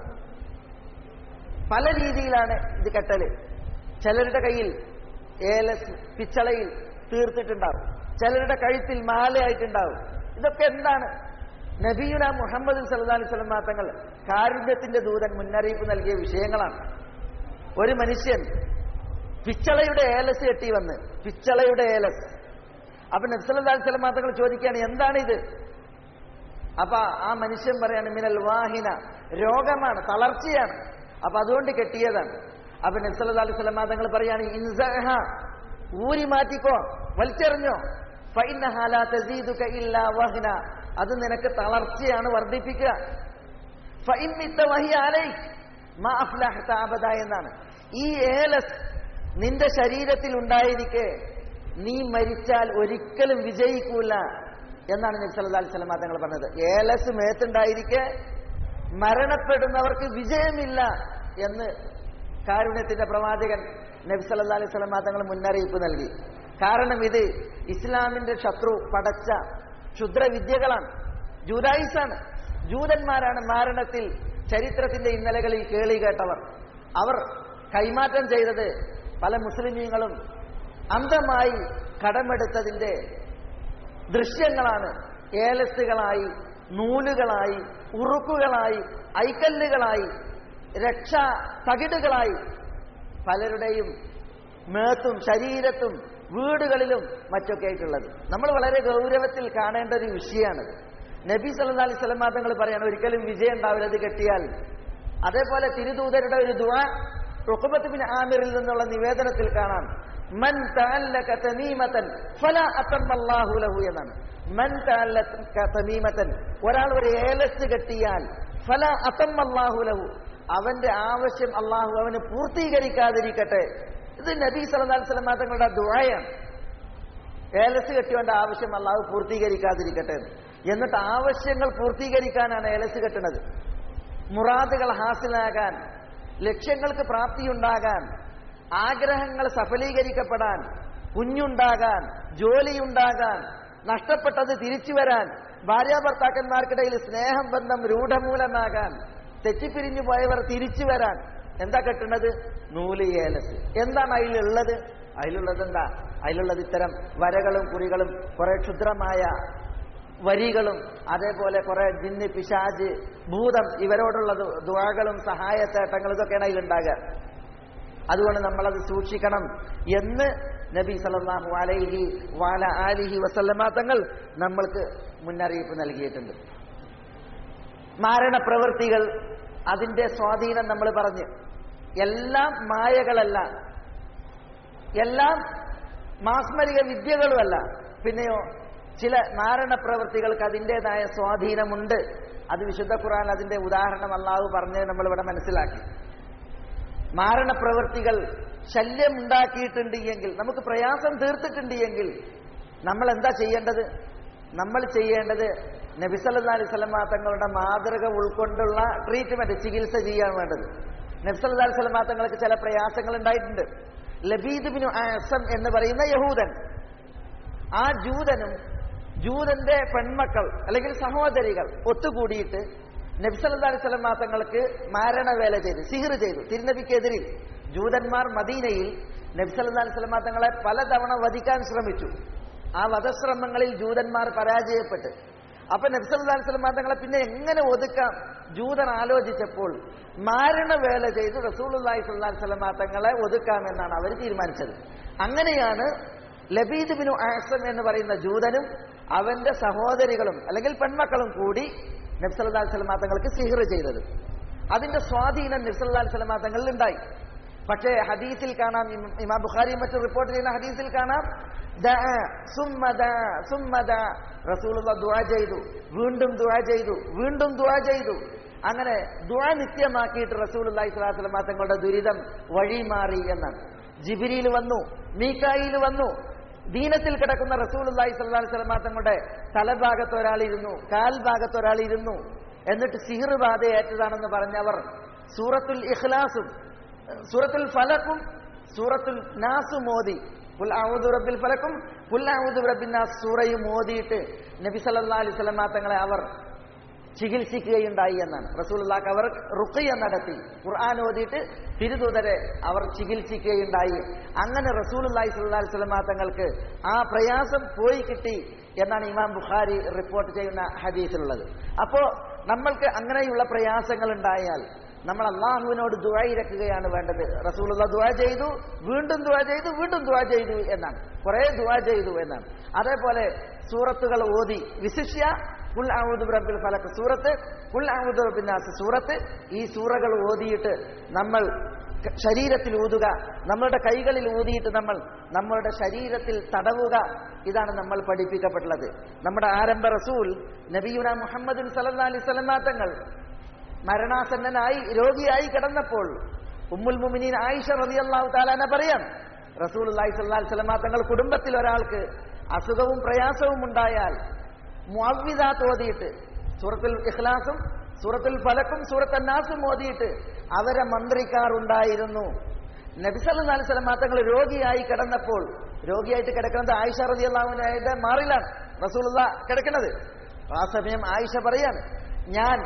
പല രീതിയിലാണ് ഇത് കെട്ടല് ചിലരുടെ കയ്യിൽ ഏലസ് പിച്ചളയിൽ തീർത്തിട്ടുണ്ടാവും ചിലരുടെ കഴുത്തിൽ മാലയായിട്ടുണ്ടാവും ഇതൊക്കെ എന്താണ് നബിയുന മുഹമ്മദ് സല്ലല്ലാഹു അലൈഹി വസല്ലം തങ്ങൾ കാരുണ്യത്തിന്റെ ദൂതൻ മുന്നറിയിപ്പ് നൽകിയ വിഷയങ്ങളാണ് ഒരു മനുഷ്യൻ പിച്ചളയുടെ ഏലസ് കെട്ടി വന്ന് പിച്ചളയുടെ ഏലസ് അപ്പൊ നബ്സല്ലാ സ്വലം തങ്ങൾ ചോദിക്കുകയാണ് എന്താണ് ഇത് അപ്പൊ ആ മനുഷ്യൻ പറയാണ് മിനൽ വാഹിന രോഗമാണ് തളർച്ചയാണ് അപ്പൊ അതുകൊണ്ട് കെട്ടിയതാണ് അപ്പൊ നബ്സല്ലാ അലൈഹി സ്വലം തങ്ങൾ പറയാണ് ഇൻസഹ ഊരി മാറ്റിക്കോ വലിച്ചെറിഞ്ഞോ ഫൈനഹ ലാ തസീദുക ഇല്ലാ വഹ്ന അത് നിനക്ക് തളർച്ചയാണ് വർദ്ധിപ്പിക്കുക ഫഇൻ മിത്ത വഹിയ അലൈക് മാ അഫ്ലഹത അബദ എന്നാണ് ഈ ഏലസ് നിന്റെ ശരീരത്തിൽ ഉണ്ടായിരിക്കെ നീ മരിച്ചാൽ ഒരിക്കലും വിജയിക്കൂല എന്നാണ് നബി സല്ലല്ലാഹു അലൈഹി വസല്ലം തങ്ങൾ പറഞ്ഞത് ഏലസ് മേത്തുണ്ടായിരിക്കെ മരണപ്പെടുന്നവർക്ക് വിജയമില്ല എന്ന് കാരുണ്യത്തിന്റെ പ്രവാചകൻ നബി സല്ലല്ലാഹു അലൈഹി വസല്ലം തങ്ങൾ മുന്നറിയിപ്പ് നൽകി കാരണം ഇത് ഇസ്ലാമിന്റെ ശത്രു പടച്ച ക്ഷുദ്രവിദ്യകളാണ് ജൂതായിസാണ് ജൂതന്മാരാണ് മാരണത്തിൽ ചരിത്രത്തിന്റെ ഇന്നലകളിൽ കേളി കേട്ടവർ അവർ കൈമാറ്റം ചെയ്തത് പല മുസ്ലിമീങ്ങളും അന്ധമായി കടമെടുത്തതിന്റെ ദൃശ്യങ്ങളാണ് ഏലസുകളായി നൂലുകളായി ഉറുക്കുകളായി ഐക്കല്ലുകളായി രക്ഷാ തകിടുകളായി പലരുടെയും മേത്തും ശരീരത്തും വീടുകളിലും മറ്റൊക്കെ ആയിട്ടുള്ളത് നമ്മൾ വളരെ ഗൗരവത്തിൽ കാണേണ്ട ഒരു വിഷയമാണ് നബി സല്ലാ അലൈഹി സ്വലം തങ്ങൾ പറയാണ് ഒരിക്കലും വിജയം ഉണ്ടാവില്ല ഇത് കെട്ടിയാൽ അതേപോലെ തിരുദൂതരുടെ ഒരു ദുആ റുഖബത്ത് ബിൻ ആമിറിൽ നിന്നുള്ള നിവേദനത്തിൽ കാണാം മൻ തഅല്ലക തമീമതൻ ഫലാ അത്തമ്മല്ലാഹു ലഹു എന്നാണ് മൻ തഅല്ലക തമീമതൻ ഒരാൾ ഒരു ഏലസ് കെട്ടിയാൽ ഫലാ അത്തമ്മല്ലാഹു ലഹു അവന്റെ ആവശ്യം അള്ളാഹു അവന് പൂർത്തീകരിക്കാതിരിക്കട്ടെ ഇത് നബി സല്ലല്ലാഹു അലൈഹി വസല്ലം തങ്ങളുടെ ദുആയാണ് ഏലസ് കെട്ടിയവന്റെ ആവശ്യം അള്ളാഹു പൂർത്തീകരിക്കാതിരിക്കട്ടെ എന്ന്. എന്നിട്ട് ആവശ്യങ്ങൾ പൂർത്തീകരിക്കാനാണ് ഏലസ് കെട്ടുന്നത് മുറാദുകൾ ഹാസിലാകാൻ ലക്ഷ്യങ്ങൾക്ക് പ്രാപ്തിയുണ്ടാകാൻ ആഗ്രഹങ്ങൾ സഫലീകരിക്കപ്പെടാൻ കുഞ്ഞുണ്ടാകാൻ ജോലിയുണ്ടാകാൻ നഷ്ടപ്പെട്ടത് തിരിച്ചു വരാൻ ഭാര്യാഭർത്താക്കന്മാർക്കിടയിൽ സ്നേഹം ബന്ധം രൂഢമൂലമാകാൻ തെറ്റിപ്പിരിഞ്ഞു പോയവർ തിരിച്ചു വരാൻ എന്താ കെട്ടുന്നത് നൂല് ഏലസ് എന്താണ് അതിലുള്ളത് അതിലുള്ളത് എന്താ അതിലുള്ളത് ഇത്തരം വരകളും കുറികളും കുറെ ക്ഷുദ്രമായ വരികളും അതേപോലെ കുറെ ജിന്ന് പിശാജ് ഭൂതം ഇവരോടുള്ള ദു- ദുആകളും സഹായത്തേട്ടങ്ങളും ഇതൊക്കെയാണ് അതിലുണ്ടാകുക അതുകൊണ്ട് നമ്മളത് സൂക്ഷിക്കണം എന്ന് നബി സല്ലല്ലാഹു അലൈഹി വാല ആലിഹി വസല്ലമ തങ്ങൾ നമ്മൾക്ക് മുന്നറിയിപ്പ് നൽകിയിട്ടുണ്ട് മാരണപ്രവൃത്തികൾ അതിന്റെ സ്വാധീനം നമ്മൾ പറഞ്ഞു എല്ലാം മായകളല്ല എല്ലാം മാസ്മരിക വിദ്യകളുമല്ല പിന്നെയോ ചില മാരണപ്രവൃത്തികൾക്ക് അതിൻ്റെതായ സ്വാധീനമുണ്ട് അത് വിശുദ്ധ ഖുർആൻ അതിന്റെ ഉദാഹരണം അള്ളാഹു പറഞ്ഞത് നമ്മളിവിടെ മനസ്സിലാക്കി മാരണപ്രവൃത്തികൾ ശല്യം ഉണ്ടാക്കിയിട്ടുണ്ട് എങ്കിൽ നമുക്ക് പ്രയാസം തീർത്തിട്ടുണ്ട് എങ്കിൽ നമ്മൾ എന്താ ചെയ്യേണ്ടത് നമ്മൾ ചെയ്യേണ്ടത് നബിസല്ലാ അലൈഹി സ്വലമ തങ്ങളുടെ മാതൃക ഉൾക്കൊണ്ടുള്ള ട്രീറ്റ്മെന്റ് ചികിത്സ ചെയ്യാൻ വേണ്ടത് നബ്സല്ലാ അലൈഹി സ്വലമ തങ്ങൾക്ക് ചില പ്രയാസങ്ങൾ ഉണ്ടായിട്ടുണ്ട് ലബീദ് ബിനു ആസം എന്ന് പറയുന്ന യഹൂദൻ ആ ജൂതനും ജൂതന്റെ പെൺമക്കൾ അല്ലെങ്കിൽ സഹോദരികൾ ഒത്തുകൂടിയിട്ട് നബ്സല്ലാ അലൈഹി സ്വലമ തങ്ങൾക്ക് മാരണവേല ചെയ്തു സിഹിർ ചെയ്തു തിരുനബിക്കെതിരിൽ ജൂതന്മാർ മദീനയിൽ നബ്സല്ലാ അലൈഹി സ്വലമ തങ്ങളെ പലതവണ വധിക്കാൻ ശ്രമിച്ചു ആ വധശ്രമങ്ങളിൽ ജൂതന്മാർ പരാജയപ്പെട്ട് അപ്പൊ നബ്സല്ലാ അലൈഹി സ്വലമ തങ്ങളെ പിന്നെ എങ്ങനെ ഒതുക്കാം ജൂതൻ ആലോചിച്ചപ്പോൾ മാരണവേല ചെയ്ത് റസൂലുള്ളാഹി സ്വല്ലല്ലാഹി അലൈഹി വസല്ലമ തങ്ങളെ ഒതുക്കാമെന്നാണ് അവർ തീരുമാനിച്ചത് അങ്ങനെയാണ് ലബീദ് ബിനു ആസം എന്ന് പറയുന്ന ജൂതനും അവന്റെ സഹോദരികളും അല്ലെങ്കിൽ പെൺമക്കളും കൂടി നബ്സല്ലാ സ്വലമാ തങ്ങൾക്ക് സിഹിർ ചെയ്തത് അതിന്റെ സ്വാധീനം നബ്സല്ലാ സ്വലമാ തങ്ങളിൽ ഉണ്ടായി പക്ഷേ ഹദീസിൽ കാണാം ഇം- ഇമാം ബുഖാരി മറ്റും റിപ്പോർട്ട് ചെയ്യുന്ന ഹദീസിൽ കാണാം ദഅ, സുമ്മ ദഅ, സുമ്മ ദഅ. റസൂലുള്ള ദുആ ചെയ്തു വീണ്ടും ദുആ ചെയ്തു വീണ്ടും ദുആ ചെയ്തു അങ്ങനെ ദുആ നിത്യമാക്കിയിട്ട് റസൂലുള്ളാഹി സ്വല്ലല്ലാഹു അലൈഹി വസല്ലം തങ്ങളുടെ ദുരിതം വഴിമാറി എന്നാണ് ജിബിരിയിൽ വന്നു മീക്കായിൽ വന്നു ദീനത്തിൽ കിടക്കുന്ന റസൂലുള്ളാഹി സ്വല്ലല്ലാഹു അലൈഹി വസല്ലം തങ്ങളുടെ തലഭാഗത്ത് ഒരാളിരുന്നു കാൽഭാഗത്ത് ഒരാളിരുന്നു എന്നിട്ട് സിഹിർ ബാധയേറ്റതാണെന്ന് പറഞ്ഞവർ സൂറത്തുൽ ഇഖ്ലാസും സൂറത്തുൽ ഫലക്കും സൂറത്തുൽ നാസും മോദി കുൽ ഔദു റബ്ബിൽ ഫലക്കും കുൽ ഔദു റബ്ബിൻ നാസ് സൂറയും മോദിയിട്ട് നബി സല്ലല്ലാഹു അലൈഹി വസല്ലം തങ്ങളെ അവർ ചികിത്സിക്കുകയുണ്ടായി എന്നാണ് റസൂലുള്ളാഹ് അവർ റുഖിയ നടത്തി ഖുർആൻ ഓതിയിട്ട് തിരുദൂതരെ അവർ ചികിത്സിക്കുകയുണ്ടായി അങ്ങനെ റസൂലുള്ളാഹി സ്വല്ലല്ലാഹി അലൈഹി വസല്ലം തങ്ങൾക്ക് ആ പ്രയാസം പോയി കിട്ടി എന്നാണ് ഇമാം ബുഖാരി റിപ്പോർട്ട് ചെയ്യുന്ന ഹദീസിലുള്ളത് അപ്പോ നമ്മൾക്ക് അങ്ങനെയുള്ള പ്രയാസങ്ങൾ ഉണ്ടായാൽ നമ്മൾ അള്ളാഹുവിനോട് ദുആ ഇരക്കുകയാണ് വേണ്ടത് റസൂലുള്ള ദുആ ചെയ്തു വീണ്ടും ദുആ ചെയ്തു വീണ്ടും ദുആ ചെയ്തു എന്നാണ് കുറെ ദുആ ചെയ്തു എന്നാണ് അതേപോലെ സൂറത്തുകൾ ഓതി വിശിഷ്യ കുൽ ഔദു റബ്ബിൽ ഫലക്ക് സൂറത്ത് കുൽ ഔദു റബ്ബിൻ നാസ് സൂറത്ത് ഈ സൂറകൾ ഓതിയിട്ട് നമ്മൾ ക- ശരീരത്തിൽ ഊതുക നമ്മളുടെ കൈകളിൽ ഊതിയിട്ട് നമ്മൾ നമ്മളുടെ ശരീരത്തിൽ തടവുക ഇതാണ് നമ്മൾ പഠിപ്പിക്കപ്പെട്ടുള്ളത് നമ്മുടെ ആരംഭ റസൂൽ നബിയുന മുഹമ്മദ് സല്ലല്ലാഹു അലൈഹി വസല്ലം തങ്ങൾ മരണാസന്നനായി രോഗിയായി കിടന്നപ്പോൾ ഉമ്മുൽ മുമിനീൻ ആയിഷ റളിയല്ലാഹു താലാന പറയാം റസൂലുള്ളാഹി സ്വല്ലല്ലാഹി അലൈഹി വസല്ലം തങ്ങൾ കുടുംബത്തിൽ ഒരാൾക്ക് അസുഖവും പ്രയാസവും ഉണ്ടായാൽ മുഅവ്വിദാത്ത് ഓതിയിട്ട് സൂറത്തുൽ ഇഖ്ലാസും സൂറത്തുൽ ഫലക്കും സൂറത്തുൽ നാസും ഓതിയിട്ട് അവരെ മന്ത്രിക്കാറുണ്ടായിരുന്നു നബി സല്ലല്ലാഹു അലൈഹി വസല്ലം തങ്ങൾ രോഗിയായി കിടന്നപ്പോൾ രോഗിയായിട്ട് കിടക്കുന്നത് ആയിഷ റളിയല്ലാഹുവിന്റെ മാറിലാണ് റസൂലുള്ള കിടക്കുന്നത് ആ സമയം ആയിഷ പറയാണ് ഞാൻ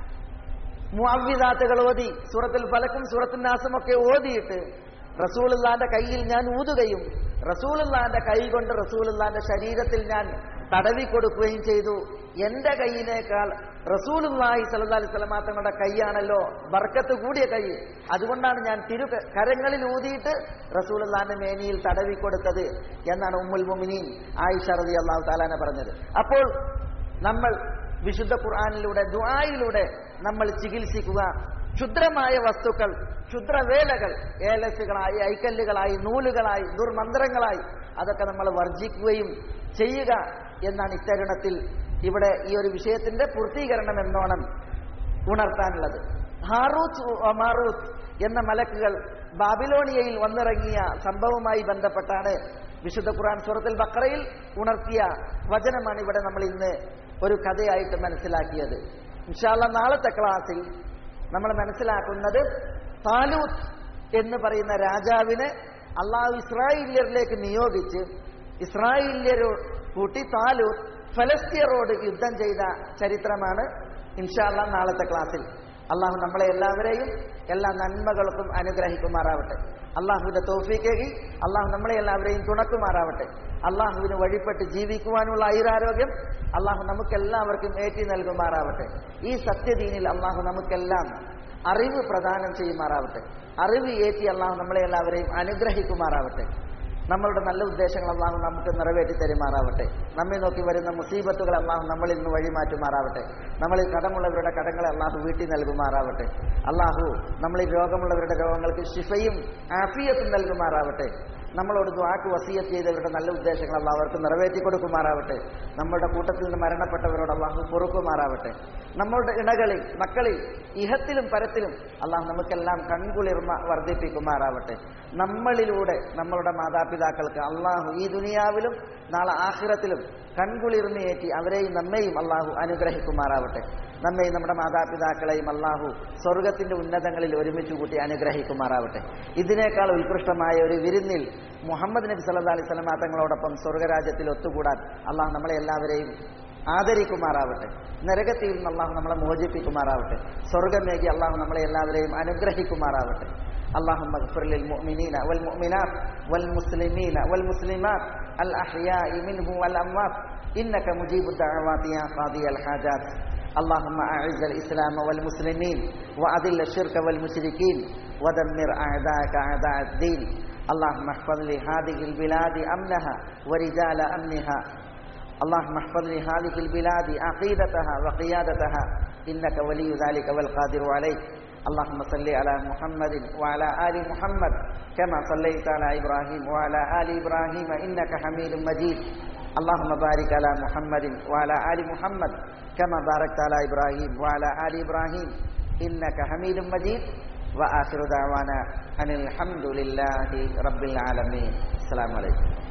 മുഅവ്വിദാത്തുകൾ ഓതി സൂറത്തുൽ ഫലക്കും സൂറത്തുൽ നാസും ഒക്കെ ഓതിയിട്ട് റസൂലുള്ളാന്റെ കയ്യിൽ ഞാൻ ഊതുകയും റസൂലുള്ളാന്റെ കൈ കൊണ്ട് റസൂലുള്ളാന്റെ ശരീരത്തിൽ ഞാൻ തടവി കൊടുക്കുകയും ചെയ്തു എന്റെ കൈയിനേക്കാൾ റസൂലുള്ളാഹി സ്വല്ലല്ലാഹി അലൈഹി വസല്ലം തങ്ങളുടെ കൈയാണല്ലോ ബർക്കത്ത് കൂടിയ കൈ അതുകൊണ്ടാണ് ഞാൻ തിരു കരങ്ങളിൽ ഊതിയിട്ട് റസൂലുള്ളാന്റെ മേനിയിൽ തടവി കൊടുത്തത് എന്നാണ് ഉമ്മുൽ മുമിനീൻ ആയിഷ റളിയല്ലാഹു തആലാന പറഞ്ഞത് അപ്പോൾ നമ്മൾ വിശുദ്ധ ഖുർആാനിലൂടെ ദുആയിലൂടെ നമ്മൾ ചികിത്സിക്കുക ക്ഷുദ്രമായ വസ്തുക്കൾ ക്ഷുദ്രവേലകൾ ഏലസുകളായി ഐക്കല്ലുകളായി നൂലുകളായി ദുർമന്ത്രങ്ങളായി അതൊക്കെ നമ്മൾ വർജിക്കുകയും ചെയ്യുക എന്നാണ് ഇത്തരുണത്തിൽ ഇവിടെ ഈ ഒരു വിഷയത്തിന്റെ പൂർത്തീകരണം എന്നോണം ഉണർത്താനുള്ളത് ഹാറൂത്ത് മാറൂത്ത് എന്ന മലക്കുകൾ ബാബിലോണിയയിൽ വന്നിറങ്ങിയ സംഭവവുമായി ബന്ധപ്പെട്ടാണ് വിശുദ്ധ ഖുർആൻ സൂറത്തുൽ ബക്കറയിൽ ഉണർത്തിയ വചനമാണ് ഇവിടെ നമ്മൾ ഇന്ന് ഒരു കഥയായിട്ട് മനസ്സിലാക്കിയത് ഇൻഷാല്ല നാളത്തെ ക്ലാസ്സിൽ നമ്മൾ മനസ്സിലാക്കുന്നത് താലൂത്ത് എന്ന് പറയുന്ന രാജാവിനെ അള്ളാഹു ഇസ്രായേലിയരിലേക്ക് നിയോഗിച്ച് ഇസ്രായേലിയരോ കൂട്ടി താലൂത്ത് ഫലസ്തീനോട് യുദ്ധം ചെയ്ത ചരിത്രമാണ് ഇൻഷാല്ല നാളത്തെ ക്ലാസ്സിൽ അള്ളാഹു നമ്മളെ എല്ലാവരെയും എല്ലാ നന്മകൾക്കും അനുഗ്രഹിക്കുമാറാവട്ടെ അള്ളാഹുവിന്റെ തോഫിക്കേകി അള്ളാഹു നമ്മളെ എല്ലാവരെയും തുണക്കുമാറാവട്ടെ അള്ളാഹുവിന് വഴിപ്പെട്ട് ജീവിക്കുവാനുള്ള ഐരാരോഗ്യം അള്ളാഹു നമുക്കെല്ലാവർക്കും ഏറ്റി നൽകുമാറാവട്ടെ ഈ സത്യദീനിൽ അള്ളാഹു നമുക്കെല്ലാം അറിവ് പ്രദാനം ചെയ്യുമാറാവട്ടെ അറിവ് ഏറ്റി അള്ളാഹു നമ്മളെ എല്ലാവരെയും അനുഗ്രഹിക്കുമാറാവട്ടെ നമ്മളുടെ നല്ല ഉദ്ദേശങ്ങൾ അള്ളാഹു നമുക്ക് നിറവേറ്റി തരുമാറാവട്ടെ നമ്മെ നോക്കി വരുന്ന മുസീബത്തുകൾ അള്ളാഹു നമ്മളിൽ നിന്ന് വഴിമാറ്റുമാറാവട്ടെ നമ്മളിൽ കടമുള്ളവരുടെ കടങ്ങളെ അള്ളാഹു വീട്ടി നൽകുമാറാവട്ടെ അള്ളാഹു നമ്മളിൽ രോഗമുള്ളവരുടെ രോഗങ്ങൾക്ക് ശിഫയും ആഫിയത്തും നൽകുമാറാവട്ടെ നമ്മളോട് ദ്വാക്ക് വസീയത്ത് ചെയ്തവരുടെ നല്ല ഉദ്ദേശങ്ങൾ അള്ളാഹു അവർക്ക് നിറവേറ്റി കൊടുക്കുമാറാവട്ടെ നമ്മുടെ കൂട്ടത്തിൽ നിന്ന് മരണപ്പെട്ടവരോട് അള്ളാഹു പൊറുക്കുമാറാവട്ടെ നമ്മളുടെ ഇണകളിൽ മക്കളിൽ ഇഹത്തിലും പരത്തിലും അള്ളാഹു നമുക്കെല്ലാം കൺകുളിർമ വർദ്ധിപ്പിക്കുമാറാവട്ടെ നമ്മളിലൂടെ നമ്മളുടെ മാതാപിതാക്കൾക്ക് അള്ളാഹു ഈ ദുനിയാവിലും നാളെ ആഖിറത്തിലും കൺകുളിർമയേറ്റി അവരെയും നമ്മെയും അള്ളാഹു അനുഗ്രഹിക്കുമാറാവട്ടെ നമ്മെയും നമ്മുടെ മാതാപിതാക്കളെയും അള്ളാഹു സ്വർഗത്തിന്റെ ഉന്നതങ്ങളിൽ ഒരുമിച്ച് കൂട്ടി അനുഗ്രഹിക്കുമാറാവട്ടെ ഇതിനേക്കാൾ ഉത്കൃഷ്ടമായ ഒരു വിരുന്നിൽ മുഹമ്മദ് നബി സല്ലാ അലൈഹി സ്വലമാ തങ്ങളോടൊപ്പം സ്വർഗരാജ്യത്തിൽ ഒത്തുകൂടാൻ അള്ളാഹു നമ്മളെ എല്ലാവരെയും ആദരിക്കുമാറാവട്ടെ നരകത്തിൽ നിന്ന് അള്ളാഹു നമ്മളെ മോചിപ്പിക്കുമാറാവട്ടെ സ്വർഗമേകി അള്ളാഹു നമ്മളെ എല്ലാവരെയും അനുഗ്രഹിക്കുമാറാവട്ടെ اللهم اغفر للمؤمنين والمؤمنات والمسلمين والمسلمات الأحياء منهم والأموات إنك مجيب الدعوات يا قاضي الحاجات اللهم أعز الإسلام والمسلمين وأذل الشرك والمشركين ودمر أعداءك أعداء الدين اللهم احفظ لهذه البلاد أمنها ورجال أمنها اللهم احفظ لهذه البلاد عقيدتها وقيادتها إنك ولي ذلك والقادر عليه اللهم صل على محمد وعلى آل محمد كما صليت على إبراهيم وعلى آل إبراهيم إنك حميد مجيد اللهم بارك على محمد وعلى آل محمد كما باركت على إبراهيم وعلى آل إبراهيم إنك حميد مجيد وآخر دعوانا أن الحمد لله رب العالمين السلام عليكم